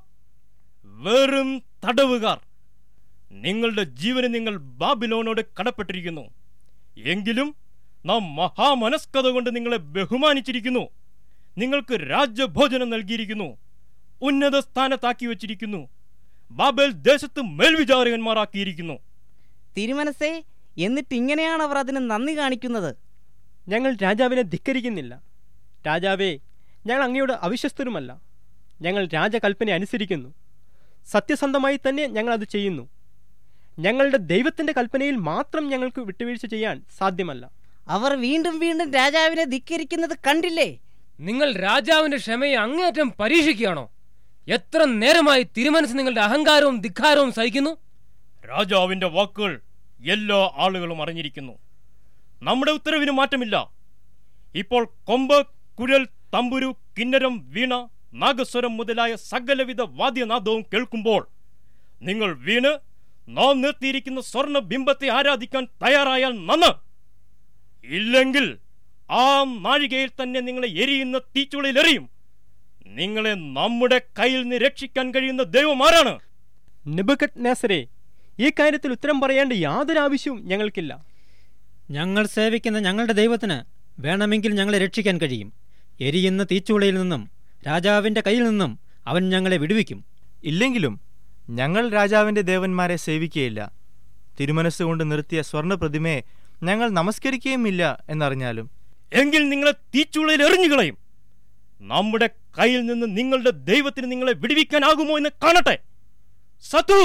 വെറും തടവുകാർ നിങ്ങളുടെ ജീവന് നിങ്ങൾ ബാബിലോനോട് കടപ്പെട്ടിരിക്കുന്നു എങ്കിലും നാം മഹാമനസ്കത കൊണ്ട് നിങ്ങളെ ബഹുമാനിച്ചിരിക്കുന്നു നിങ്ങൾക്ക് രാജ്യഭോജനം നൽകിയിരിക്കുന്നു ഉന്നത സ്ഥാനത്താക്കി വച്ചിരിക്കുന്നു ബാബേൽ ദേശത്ത് മേൽവിചാരകന്മാരാക്കിയിരിക്കുന്നു തിരുമനസേ എന്നിട്ട് ഇങ്ങനെയാണ് അവർ അതിന് നന്ദി കാണിക്കുന്നത് ഞങ്ങൾ രാജാവിനെ ധിക്കരിക്കുന്നില്ല രാജാവേ ഞങ്ങൾ അങ്ങയോട് അവിശ്വസ്തരുമല്ല ഞങ്ങൾ രാജകൽപ്പന അനുസരിക്കുന്നു സത്യസന്ധമായി തന്നെ ഞങ്ങൾ അത് ചെയ്യുന്നു ഞങ്ങളുടെ ദൈവത്തിന്റെ കൽപ്പനയിൽ മാത്രം ഞങ്ങൾക്ക് വിട്ടുവീഴ്ച ചെയ്യാൻ സാധ്യമല്ല അവർ വീണ്ടും വീണ്ടും രാജാവിനെ ധിക്കരിക്കുന്നത് കണ്ടില്ലേ നിങ്ങൾ രാജാവിന്റെ ക്ഷമയെ അങ്ങേയറ്റം പരീക്ഷിക്കുകയാണോ എത്ര നേരമായി തിരുമനസ് നിങ്ങളുടെ അഹങ്കാരവും ധിക്കാരവും സഹിക്കുന്നു രാജാവിന്റെ വാക്കുകൾ എല്ലാ ആളുകളും അറിഞ്ഞിരിക്കുന്നു നമ്മുടെ ഉത്തരവിന് മാറ്റമില്ല ഇപ്പോൾ കൊമ്പ് കുഴൽ തമ്പുരു കിന്നരം വീണ നാഗസ്വരം മുതലായ സകലവിധ വാദ്യനാദവും കേൾക്കുമ്പോൾ നിങ്ങൾ വീണ് നാം നിർത്തിയിരിക്കുന്ന സ്വർണ്ണ ബിംബത്തെ ആരാധിക്കാൻ തയ്യാറായാൽ നന്ന് ഇല്ലെങ്കിൽ ആ നാഴികയിൽ തന്നെ നിങ്ങളെ എരിയുന്ന തീച്ചുളയിൽ എറിയും നിങ്ങളെ നമ്മുടെ കയ്യിൽ നിന്ന് രക്ഷിക്കാൻ കഴിയുന്ന ദൈവം ആരാണ് നിബക്കറ്റ് നേസരെ ഈ കാര്യത്തിൽ ഉത്തരം പറയേണ്ട യാതൊരു ആവശ്യവും ഞങ്ങൾക്കില്ല ഞങ്ങൾ സേവിക്കുന്ന ഞങ്ങളുടെ ദൈവത്തിന് വേണമെങ്കിൽ ഞങ്ങളെ രക്ഷിക്കാൻ കഴിയും എരിയുന്ന തീച്ചുളയിൽ നിന്നും രാജാവിന്റെ കയ്യിൽ നിന്നും അവൻ ഞങ്ങളെ വിടുവിക്കും ഇല്ലെങ്കിലും ഞങ്ങൾ രാജാവിന്റെ ദേവന്മാരെ സേവിക്കുകയില്ല തിരുമനസ്സുകൊണ്ട് നിർത്തിയ സ്വർണ്ണ പ്രതിമയെ ഞങ്ങൾ നമസ്കരിക്കുകയുമില്ല എന്നറിഞ്ഞാലും എങ്കിൽ നിങ്ങളെ തീച്ചുളയിൽ എറിഞ്ഞുകളയും നമ്മുടെ കയ്യിൽ നിന്ന് നിങ്ങളുടെ ദൈവത്തിന് നിങ്ങളെ വിടുവിക്കാനാകുമോ എന്ന് കാണട്ടെ സത്തു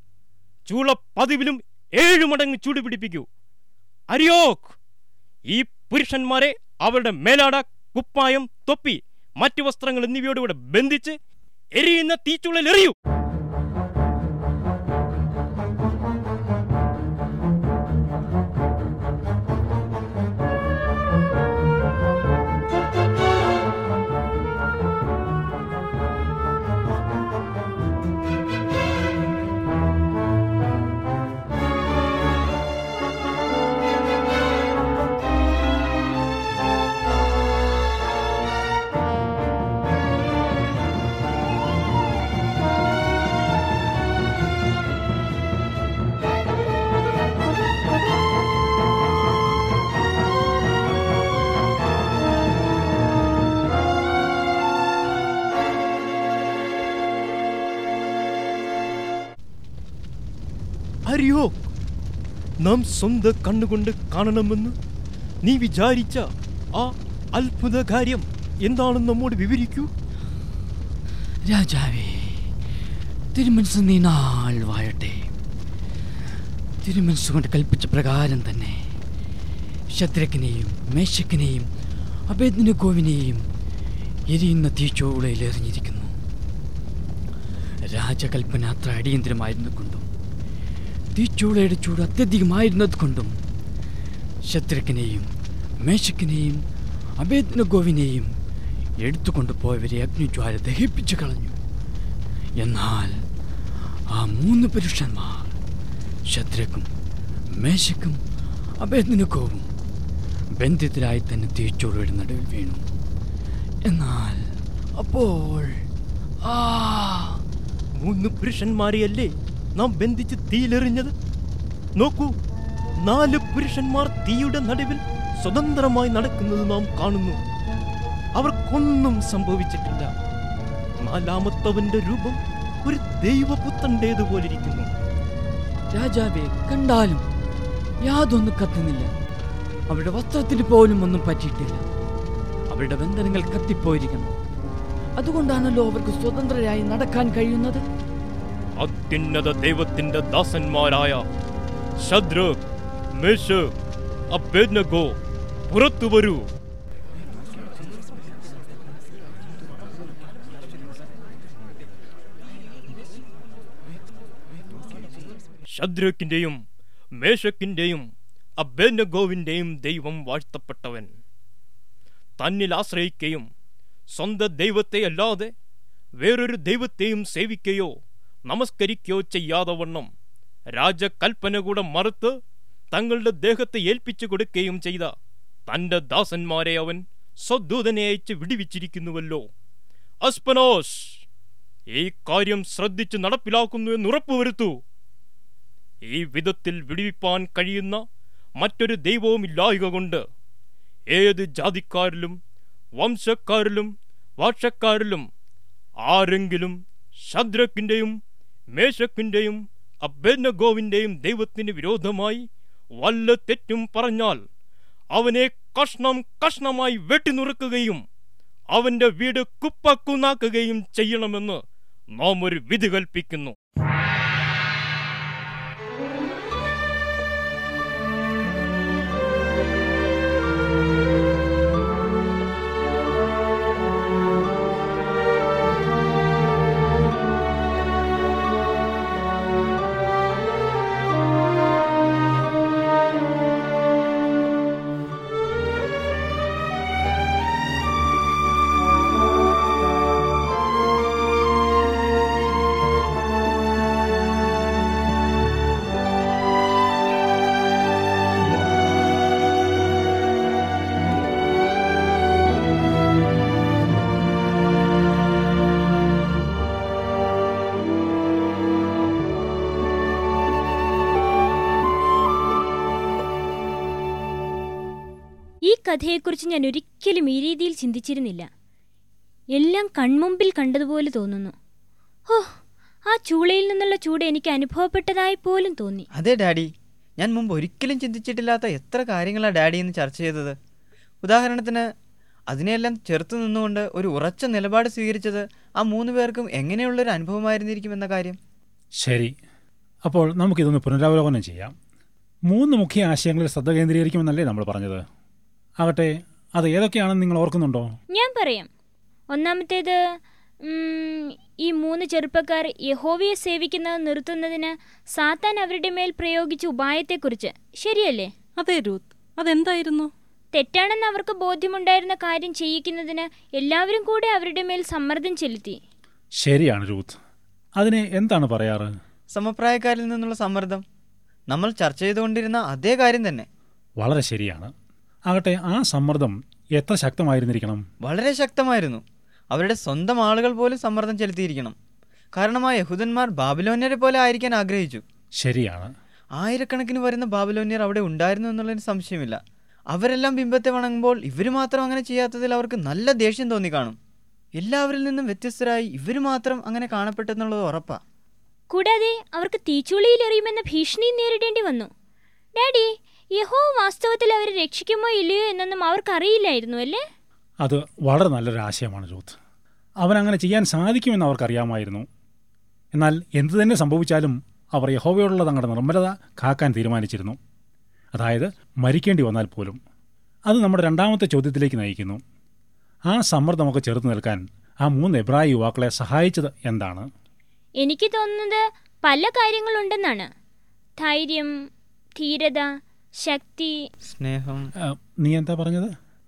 ചൂള പതിവിലും ഏഴു മടങ്ങ് ചൂട് പിടിപ്പിക്കൂ അരിയോക് ഈ പുരുഷന്മാരെ അവരുടെ മേലാട കുപ്പായം തൊപ്പി മറ്റു വസ്ത്രങ്ങൾ എന്നിവയോടുകൂടെ ബന്ധിച്ച് എരിയുന്ന തീച്ചുള്ളിൽ എറിയൂ അറിയോ നാം സ്വന്തം കണ്ണുകൊണ്ട് കാണണമെന്ന് നീ വിചാരിച്ച ആ അത്ഭുത കാര്യം എന്താണെന്ന് നമ്മോട് വിവരിക്കൂ രാജാവേ തിരുമനസ് നീ നാൾ വാഴട്ടെ തിരുമനസ്സുകൊണ്ട് കൽപ്പിച്ച പ്രകാരം തന്നെ ശത്രുക്കിനെയും മേശക്കിനെയും അഭേദനഗോവിനെയും എരിയുന്ന തീച്ചോളയിൽ എറിഞ്ഞിരിക്കുന്നു രാജകൽപ്പന അത്ര അടിയന്തരമായിരുന്നു കൊണ്ടും തീച്ചൂളയുടെ ചൂട് അത്യധികമായിരുന്നത് കൊണ്ടും ശത്രുക്കിനെയും മേശക്കിനെയും അഭേദനഗോവിനെയും എടുത്തുകൊണ്ട് പോയവരെ അഗ്നിജ്വാല ദഹിപ്പിച്ചു കളഞ്ഞു എന്നാൽ ആ മൂന്ന് പുരുഷന്മാർ ശത്രുക്കും മേശക്കും അഭേദനഗോവും ബന്ധിതരായി തന്നെ തീച്ചൂളയുടെ നടുവിൽ വീണു എന്നാൽ അപ്പോൾ ആ മൂന്ന് പുരുഷന്മാരെയല്ലേ നാം ബന്ധിച്ച് തീയിലെറിഞ്ഞത് നോക്കൂ നാല് പുരുഷന്മാർ തീയുടെ നടുവിൽ സ്വതന്ത്രമായി നടക്കുന്നത് നാം കാണുന്നു അവർക്കൊന്നും സംഭവിച്ചിട്ടില്ല നാലാമത്തവന്റെ രൂപം ഒരു ദൈവപുത്രന്റേതുപോലിരിക്കുന്നു രാജാവെ കണ്ടാലും യാതൊന്നും കത്തുന്നില്ല അവരുടെ വസ്ത്രത്തിന് പോലും ഒന്നും പറ്റിയിട്ടില്ല അവരുടെ ബന്ധനങ്ങൾ കത്തിപ്പോയിരിക്കുന്നു അതുകൊണ്ടാണല്ലോ അവർക്ക് സ്വതന്ത്രരായി നടക്കാൻ കഴിയുന്നത് അത്യുന്നത ദൈവത്തിന്റെ ദാസന്മാരായ ശദ്ര മേശ് അഭേദ്നഗോ പുറത്തു വരൂ ഷദ്രക്കിന്റെയും മേഷക്കിന്റെയും അബേനഗോവിന്റെയും ദൈവം വാഴ്ത്തപ്പെട്ടവൻ തന്നിൽ ആശ്രയിക്കുകയും സ്വന്തം ദൈവത്തെ അല്ലാതെ വേറൊരു ദൈവത്തെയും സേവിക്കുകയോ നമസ്കരിക്കുകയോ ചെയ്യാതെ വണ്ണം രാജകൽപ്പന കൂടെ മറുത്ത് തങ്ങളുടെ ദേഹത്തെ ഏൽപ്പിച്ചു കൊടുക്കുകയും ചെയ്ത തന്റെ ദാസന്മാരെ അവൻ സ്വദൂതനെ അയച്ച് വിടിവിച്ചിരിക്കുന്നുവല്ലോ അസ്പനോസ് ഈ കാര്യം ശ്രദ്ധിച്ച് നടപ്പിലാക്കുന്നു എന്ന് ഉറപ്പുവരുത്തൂ ഈ വിധത്തിൽ വിടുവിപ്പാൻ കഴിയുന്ന മറ്റൊരു ദൈവവുമില്ലായക കൊണ്ട് ഏത് ജാതിക്കാരിലും വംശക്കാരിലും ഭാഷക്കാരിലും ആരെങ്കിലും ശദ്രക്കിന്റെയും മേശക്കിന്റെയും അബേനഗോവിന്റെയും ദൈവത്തിന് വിരോധമായി വല്ല തെറ്റും പറഞ്ഞാൽ അവനെ കഷ്ണം കഷ്ണമായി വെട്ടിനുറുക്കുകയും അവന്റെ വീട് കുപ്പക്കുന്നാക്കുകയും ചെയ്യണമെന്ന് നാം ഒരു വിധി കൽപ്പിക്കുന്നു ഈ കഥയെക്കുറിച്ച് ഞാൻ ഒരിക്കലും ഈ രീതിയിൽ ചിന്തിച്ചിരുന്നില്ല എല്ലാം കൺമുമ്പിൽ കണ്ടതുപോലെ തോന്നുന്നു ഓ ആ ചൂളയിൽ നിന്നുള്ള ചൂട് എനിക്ക് അനുഭവപ്പെട്ടതായി പോലും തോന്നി അതെ ഡാഡി ഞാൻ മുമ്പ് ഒരിക്കലും ചിന്തിച്ചിട്ടില്ലാത്ത എത്ര കാര്യങ്ങളാണ് ഡാഡി ഇന്ന് ചർച്ച ചെയ്തത് ഉദാഹരണത്തിന് അതിനെയെല്ലാം ചെറുത്തു നിന്നുകൊണ്ട് ഒരു ഉറച്ച നിലപാട് സ്വീകരിച്ചത് ആ മൂന്ന് പേർക്കും എങ്ങനെയുള്ളൊരു അനുഭവമായിരുന്നിരിക്കും എന്ന കാര്യം ശരി അപ്പോൾ നമുക്കിതൊന്ന് പുനരവലോകനം ചെയ്യാം മൂന്ന് മുഖ്യ ആശയങ്ങളിൽ ശ്രദ്ധ കേന്ദ്രീകരിക്കുമെന്നല്ലേ നമ്മൾ പറഞ്ഞത് ആകട്ടെ അത് ഏതൊക്കെയാണെന്ന് നിങ്ങൾ ഓർക്കുന്നുണ്ടോ ഞാൻ പറയാം ഒന്നാമത്തേത് ഉം, ഈ മൂന്ന് ചെറുപ്പക്കാർ യഹോവയെ സേവിക്കുന്നത് നിർത്തുന്നതിന് സാത്താൻ അവരുടെ മേൽ പ്രയോഗിച്ച ഉപായത്തെക്കുറിച്ച് ശരിയല്ലേ അതെ രൂത്ത് അതെന്തായിരുന്നു തെറ്റാണെന്ന് അവർക്ക് ബോധ്യമുണ്ടായിരുന്ന കാര്യം ചെയ്യിക്കുന്നതിന് എല്ലാവരും കൂടെ അവരുടെ മേൽ സമ്മർദ്ദം ചെലുത്തി ശരിയാണ് രൂത്ത് അതിനെ എന്താണ് പറയാറ് സമപ്രായക്കാരിൽ നിന്നുള്ള സമ്മർദ്ദം നമ്മൾ ചർച്ച ചെയ്തുകൊണ്ടിരുന്ന അതേ കാര്യം തന്നെ വളരെ ശരിയാണ് ആകട്ടെ ആ സമ്മർദ്ദം എത്ര ശക്തമായിരുന്നിരിക്കണം വളരെ ശക്തമായിരുന്നു അവരുടെ സ്വന്തം ആളുകൾ പോലും സമ്മർദ്ദം ചെലുത്തിയിരിക്കണം കാരണം ആ യഹൂദന്മാർ ബാബിലോന്യരെ പോലെ ആയിരിക്കാൻ ആഗ്രഹിച്ചു ശരിയാണ് ആയിരക്കണക്കിന് വരുന്ന ബാബിലോന്യർ അവിടെ ഉണ്ടായിരുന്നു എന്നുള്ളതിന് സംശയമില്ല അവരെല്ലാം ബിംബത്തെ വണങ്ങുമ്പോൾ ഇവർ മാത്രം അങ്ങനെ ചെയ്യാത്തതിൽ അവർക്ക് നല്ല ദേഷ്യം തോന്നി കാണും എല്ലാവരിൽ നിന്നും വ്യത്യസ്തരായി ഇവർ മാത്രം അങ്ങനെ കാണപ്പെട്ടെന്നുള്ളത് ഉറപ്പാ കൂടാതെ അവർക്ക് തീച്ചുളിയിൽ എറിയുമെന്ന ഭീഷണിയും നേരിടേണ്ടി വന്നു ഡാഡി യഹോ വാസ്തവത്തിൽ അവരെ രക്ഷിക്കുമോ ഇല്ലയോ എന്നൊന്നും അവർക്കറിയില്ലായിരുന്നു അല്ലേ അത് വളരെ നല്ലൊരു ആശയമാണ് രൂത്ത് അവനങ്ങനെ ചെയ്യാൻ സാധിക്കുമെന്ന് അവർക്കറിയാമായിരുന്നു എന്നാൽ എന്തു തന്നെ സംഭവിച്ചാലും അവർ യഹോവയോടുള്ള തങ്ങളുടെ നിർമ്മലത കാക്കാൻ തീരുമാനിച്ചിരുന്നു അതായത് മരിക്കേണ്ടി വന്നാൽ പോലും അത് നമ്മുടെ രണ്ടാമത്തെ ചോദ്യത്തിലേക്ക് നയിക്കുന്നു ആ സമ്മർദ്ദമൊക്കെ ചെറുത്തു നിൽക്കാൻ ആ മൂന്ന് എബ്രായ യുവാക്കളെ സഹായിച്ചത് എന്താണ് എനിക്ക് തോന്നുന്നത് പല കാര്യങ്ങളുണ്ടെന്നാണ് ധൈര്യം ധീരത ശക്തി സ്നേഹം നീ എന്താ പറഞ്ഞത്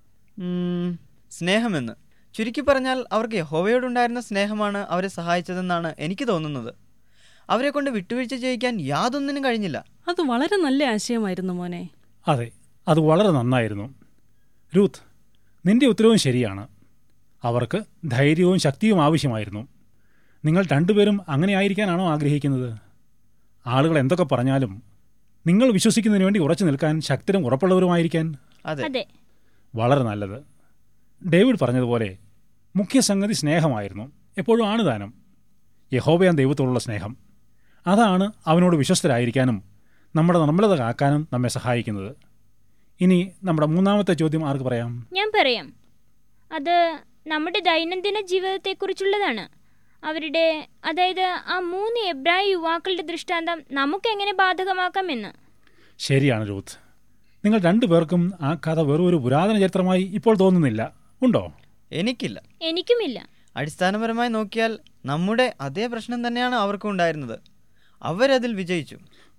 ഉം, സ്നേഹമെന്ന് ചുരുക്കി പറഞ്ഞാൽ അവർക്ക് യഹോവയോടുണ്ടായിരുന്ന സ്നേഹമാണ് അവരെ സഹായിച്ചതെന്നാണ് എനിക്ക് തോന്നുന്നത് അവരെ കൊണ്ട് വിട്ടുവീഴ്ച ചെയ്യിക്കാൻ യാതൊന്നിനും കഴിഞ്ഞില്ല അത് വളരെ നല്ല ആശയമായിരുന്നു മോനെ അതെ അത് വളരെ നന്നായിരുന്നു രൂത്ത് നിന്റെ ഉത്തരവും ശരിയാണ് അവർക്ക് ധൈര്യവും ശക്തിയും ആവശ്യമായിരുന്നു നിങ്ങൾ രണ്ടുപേരും അങ്ങനെ ആയിരിക്കാനാണോ ആഗ്രഹിക്കുന്നത് ആളുകൾ എന്തൊക്കെ പറഞ്ഞാലും നിങ്ങൾ വിശ്വസിക്കുന്നതിന് വേണ്ടി ഉറച്ചു നിൽക്കാൻ ശക്തരും ഉറപ്പുള്ളവരുമായിരിക്കാൻ അതെ വളരെ നല്ലത് ഡേവിഡ് പറഞ്ഞതുപോലെ മുഖ്യ സംഗതി സ്നേഹമായിരുന്നു എപ്പോഴും ആണ് ദാനം യഹോബയാൻ ദൈവത്തോടുള്ള സ്നേഹം അതാണ് അവനോട് വിശ്വസ്തരായിരിക്കാനും നമ്മുടെ നിർമ്മലത കാക്കാനും നമ്മെ സഹായിക്കുന്നത് ഇനി നമ്മുടെ മൂന്നാമത്തെ ചോദ്യം ആർക്ക് പറയാം ഞാൻ പറയാം അത് നമ്മുടെ ദൈനംദിന ജീവിതത്തെക്കുറിച്ചുള്ളതാണ് അവരുടെ അതായത് ആ മൂന്ന് എബ്രായ യുവാക്കളുടെ ദൃഷ്ടാന്തം നമുക്ക് എങ്ങനെ ബാധകമാക്കാമെന്ന് ശരിയാണ് രൂത്ത് നിങ്ങൾ രണ്ടുപേർക്കും ആ കഥ വെറും ഒരു പുരാതന ചരിത്രമായി ഇപ്പോൾ തോന്നുന്നില്ല ഉണ്ടോ എനിക്കില്ല എനിക്കുമില്ല അടിസ്ഥാനപരമായി നോക്കിയാൽ നമ്മുടെ അതേ പ്രശ്നം തന്നെയാണ് അവർക്കും ഉണ്ടായിരുന്നത് അവരതിൽ വിജയിച്ചു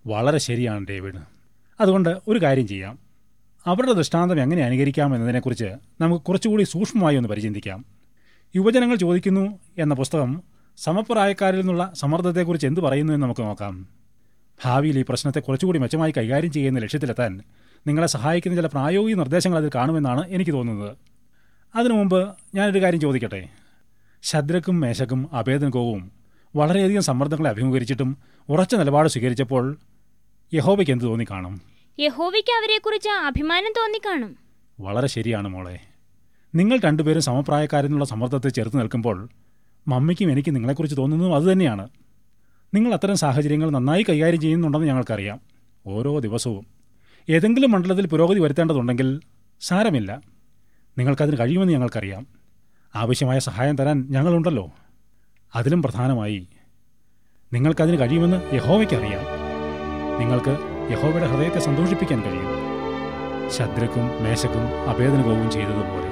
വളരെ ശരിയാണ് ഡേവിഡ് അതുകൊണ്ട് ഒരു കാര്യം ചെയ്യാം അവരുടെ ദൃഷ്ടാന്തം എങ്ങനെ അനുകരിക്കാം എന്നതിനെക്കുറിച്ച് നമുക്ക് കുറച്ചുകൂടി സൂക്ഷ്മമായി ഒന്ന് പരിചിന്തിക്കാം യുവജനങ്ങൾ ചോദിക്കുന്നു എന്ന പുസ്തകം സമപ്രായക്കാരിൽ നിന്നുള്ള സമ്മർദ്ദത്തെക്കുറിച്ച് എന്ത് പറയുന്നു എന്ന് നമുക്ക് നോക്കാം ഭാവിയിൽ ഈ പ്രശ്നത്തെ കുറച്ചുകൂടി മെച്ചമായി കൈകാര്യം ചെയ്യുന്ന ലക്ഷ്യത്തിലെത്താൻ നിങ്ങളെ സഹായിക്കുന്ന ചില പ്രായോഗിക നിർദ്ദേശങ്ങൾ അതിൽ കാണുമെന്നാണ് എനിക്ക് തോന്നുന്നത് അതിനു മുമ്പ് ഞാനൊരു കാര്യം ചോദിക്കട്ടെ ശദ്രക്കും മേശക്കും അഭേദനകവും വളരെയധികം സമ്മർദ്ദങ്ങളെ അഭിമുഖീകരിച്ചിട്ടും ഉറച്ച നിലപാട് സ്വീകരിച്ചപ്പോൾ യഹോബയ്ക്ക് എന്ത് തോന്നിക്കാണും യഹോവയ്ക്ക് അവരെക്കുറിച്ച് അഭിമാനം തോന്നിക്കാണും വളരെ ശരിയാണ് മോളെ നിങ്ങൾ രണ്ടുപേരും സമപ്രായക്കാരെന്നുള്ള സമ്മർദ്ദത്തെ ചെറുത്ത് നിൽക്കുമ്പോൾ മമ്മിക്കും എനിക്ക് നിങ്ങളെക്കുറിച്ച് തോന്നുന്നതും അതുതന്നെയാണ് നിങ്ങൾ അത്തരം സാഹചര്യങ്ങൾ നന്നായി കൈകാര്യം ചെയ്യുന്നുണ്ടെന്ന് ഞങ്ങൾക്കറിയാം ഓരോ ദിവസവും ഏതെങ്കിലും മണ്ഡലത്തിൽ പുരോഗതി വരുത്തേണ്ടതുണ്ടെങ്കിൽ സാരമില്ല നിങ്ങൾക്കതിന് കഴിയുമെന്ന് ഞങ്ങൾക്കറിയാം ആവശ്യമായ സഹായം തരാൻ ഞങ്ങളുണ്ടല്ലോ അതിലും പ്രധാനമായി നിങ്ങൾക്കതിന് കഴിയുമെന്ന് യഹോവയ്ക്കറിയാം നിങ്ങൾക്ക് യഹോവയുടെ ഹൃദയത്തെ സന്തോഷിപ്പിക്കാൻ കഴിയും ശദ്രക്കും മേശക്കും അഭേദനകവും ചെയ്തതുപോലെ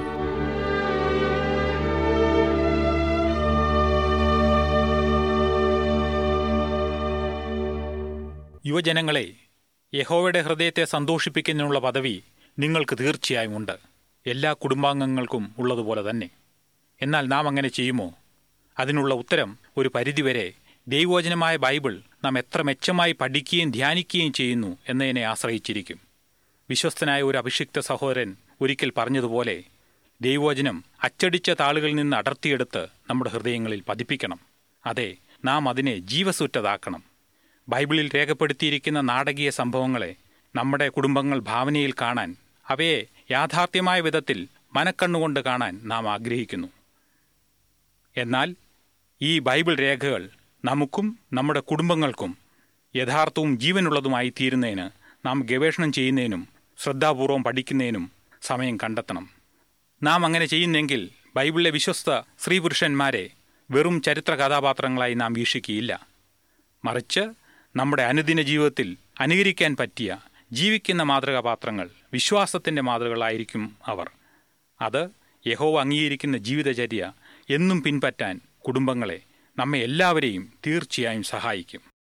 യുവജനങ്ങളെ യഹോവയുടെ ഹൃദയത്തെ സന്തോഷിപ്പിക്കുന്നതിനുള്ള പദവി നിങ്ങൾക്ക് തീർച്ചയായും ഉണ്ട് എല്ലാ കുടുംബാംഗങ്ങൾക്കും ഉള്ളതുപോലെ തന്നെ എന്നാൽ നാം അങ്ങനെ ചെയ്യുമോ അതിനുള്ള ഉത്തരം ഒരു പരിധിവരെ ദൈവവചനമായ ബൈബിൾ നാം എത്ര മെച്ചമായി പഠിക്കുകയും ധ്യാനിക്കുകയും ചെയ്യുന്നു എന്നതിനെ ആശ്രയിച്ചിരിക്കും വിശ്വസ്തനായ ഒരു അഭിഷിക്ത സഹോദരൻ ഒരിക്കൽ പറഞ്ഞതുപോലെ ദൈവവചനം അച്ചടിച്ച താളുകളിൽ നിന്ന് അടർത്തിയെടുത്ത് നമ്മുടെ ഹൃദയങ്ങളിൽ പതിപ്പിക്കണം അതെ നാം അതിനെ ജീവസുറ്റതാക്കണം ബൈബിളിൽ രേഖപ്പെടുത്തിയിരിക്കുന്ന നാടകീയ സംഭവങ്ങളെ നമ്മുടെ കുടുംബങ്ങൾ ഭാവനയിൽ കാണാൻ അവയെ യാഥാർത്ഥ്യമായ വിധത്തിൽ മനക്കണ്ണുകൊണ്ട് കാണാൻ നാം ആഗ്രഹിക്കുന്നു എന്നാൽ ഈ ബൈബിൾ രേഖകൾ നമുക്കും നമ്മുടെ കുടുംബങ്ങൾക്കും യഥാർത്ഥവും ജീവനുള്ളതുമായി തീരുന്നതിന് നാം ഗവേഷണം ചെയ്യുന്നതിനും ശ്രദ്ധാപൂർവം പഠിക്കുന്നതിനും സമയം കണ്ടെത്തണം നാം അങ്ങനെ ചെയ്യുന്നെങ്കിൽ ബൈബിളിലെ വിശ്വസ്ത സ്ത്രീപുരുഷന്മാരെ വെറും ചരിത്ര കഥാപാത്രങ്ങളായി നാം വീക്ഷിക്കുകയില്ല മറിച്ച് നമ്മുടെ അനുദിന ജീവിതത്തിൽ അനുകരിക്കാൻ പറ്റിയ ജീവിക്കുന്ന മാതൃകാപാത്രങ്ങൾ വിശ്വാസത്തിൻ്റെ മാതൃകളായിരിക്കും അവർ അത് യഹോവ അംഗീകരിക്കുന്ന ജീവിതചര്യ എന്നും പിൻപറ്റാൻ കുടുംബങ്ങളെ നമ്മെ എല്ലാവരെയും തീർച്ചയായും സഹായിക്കും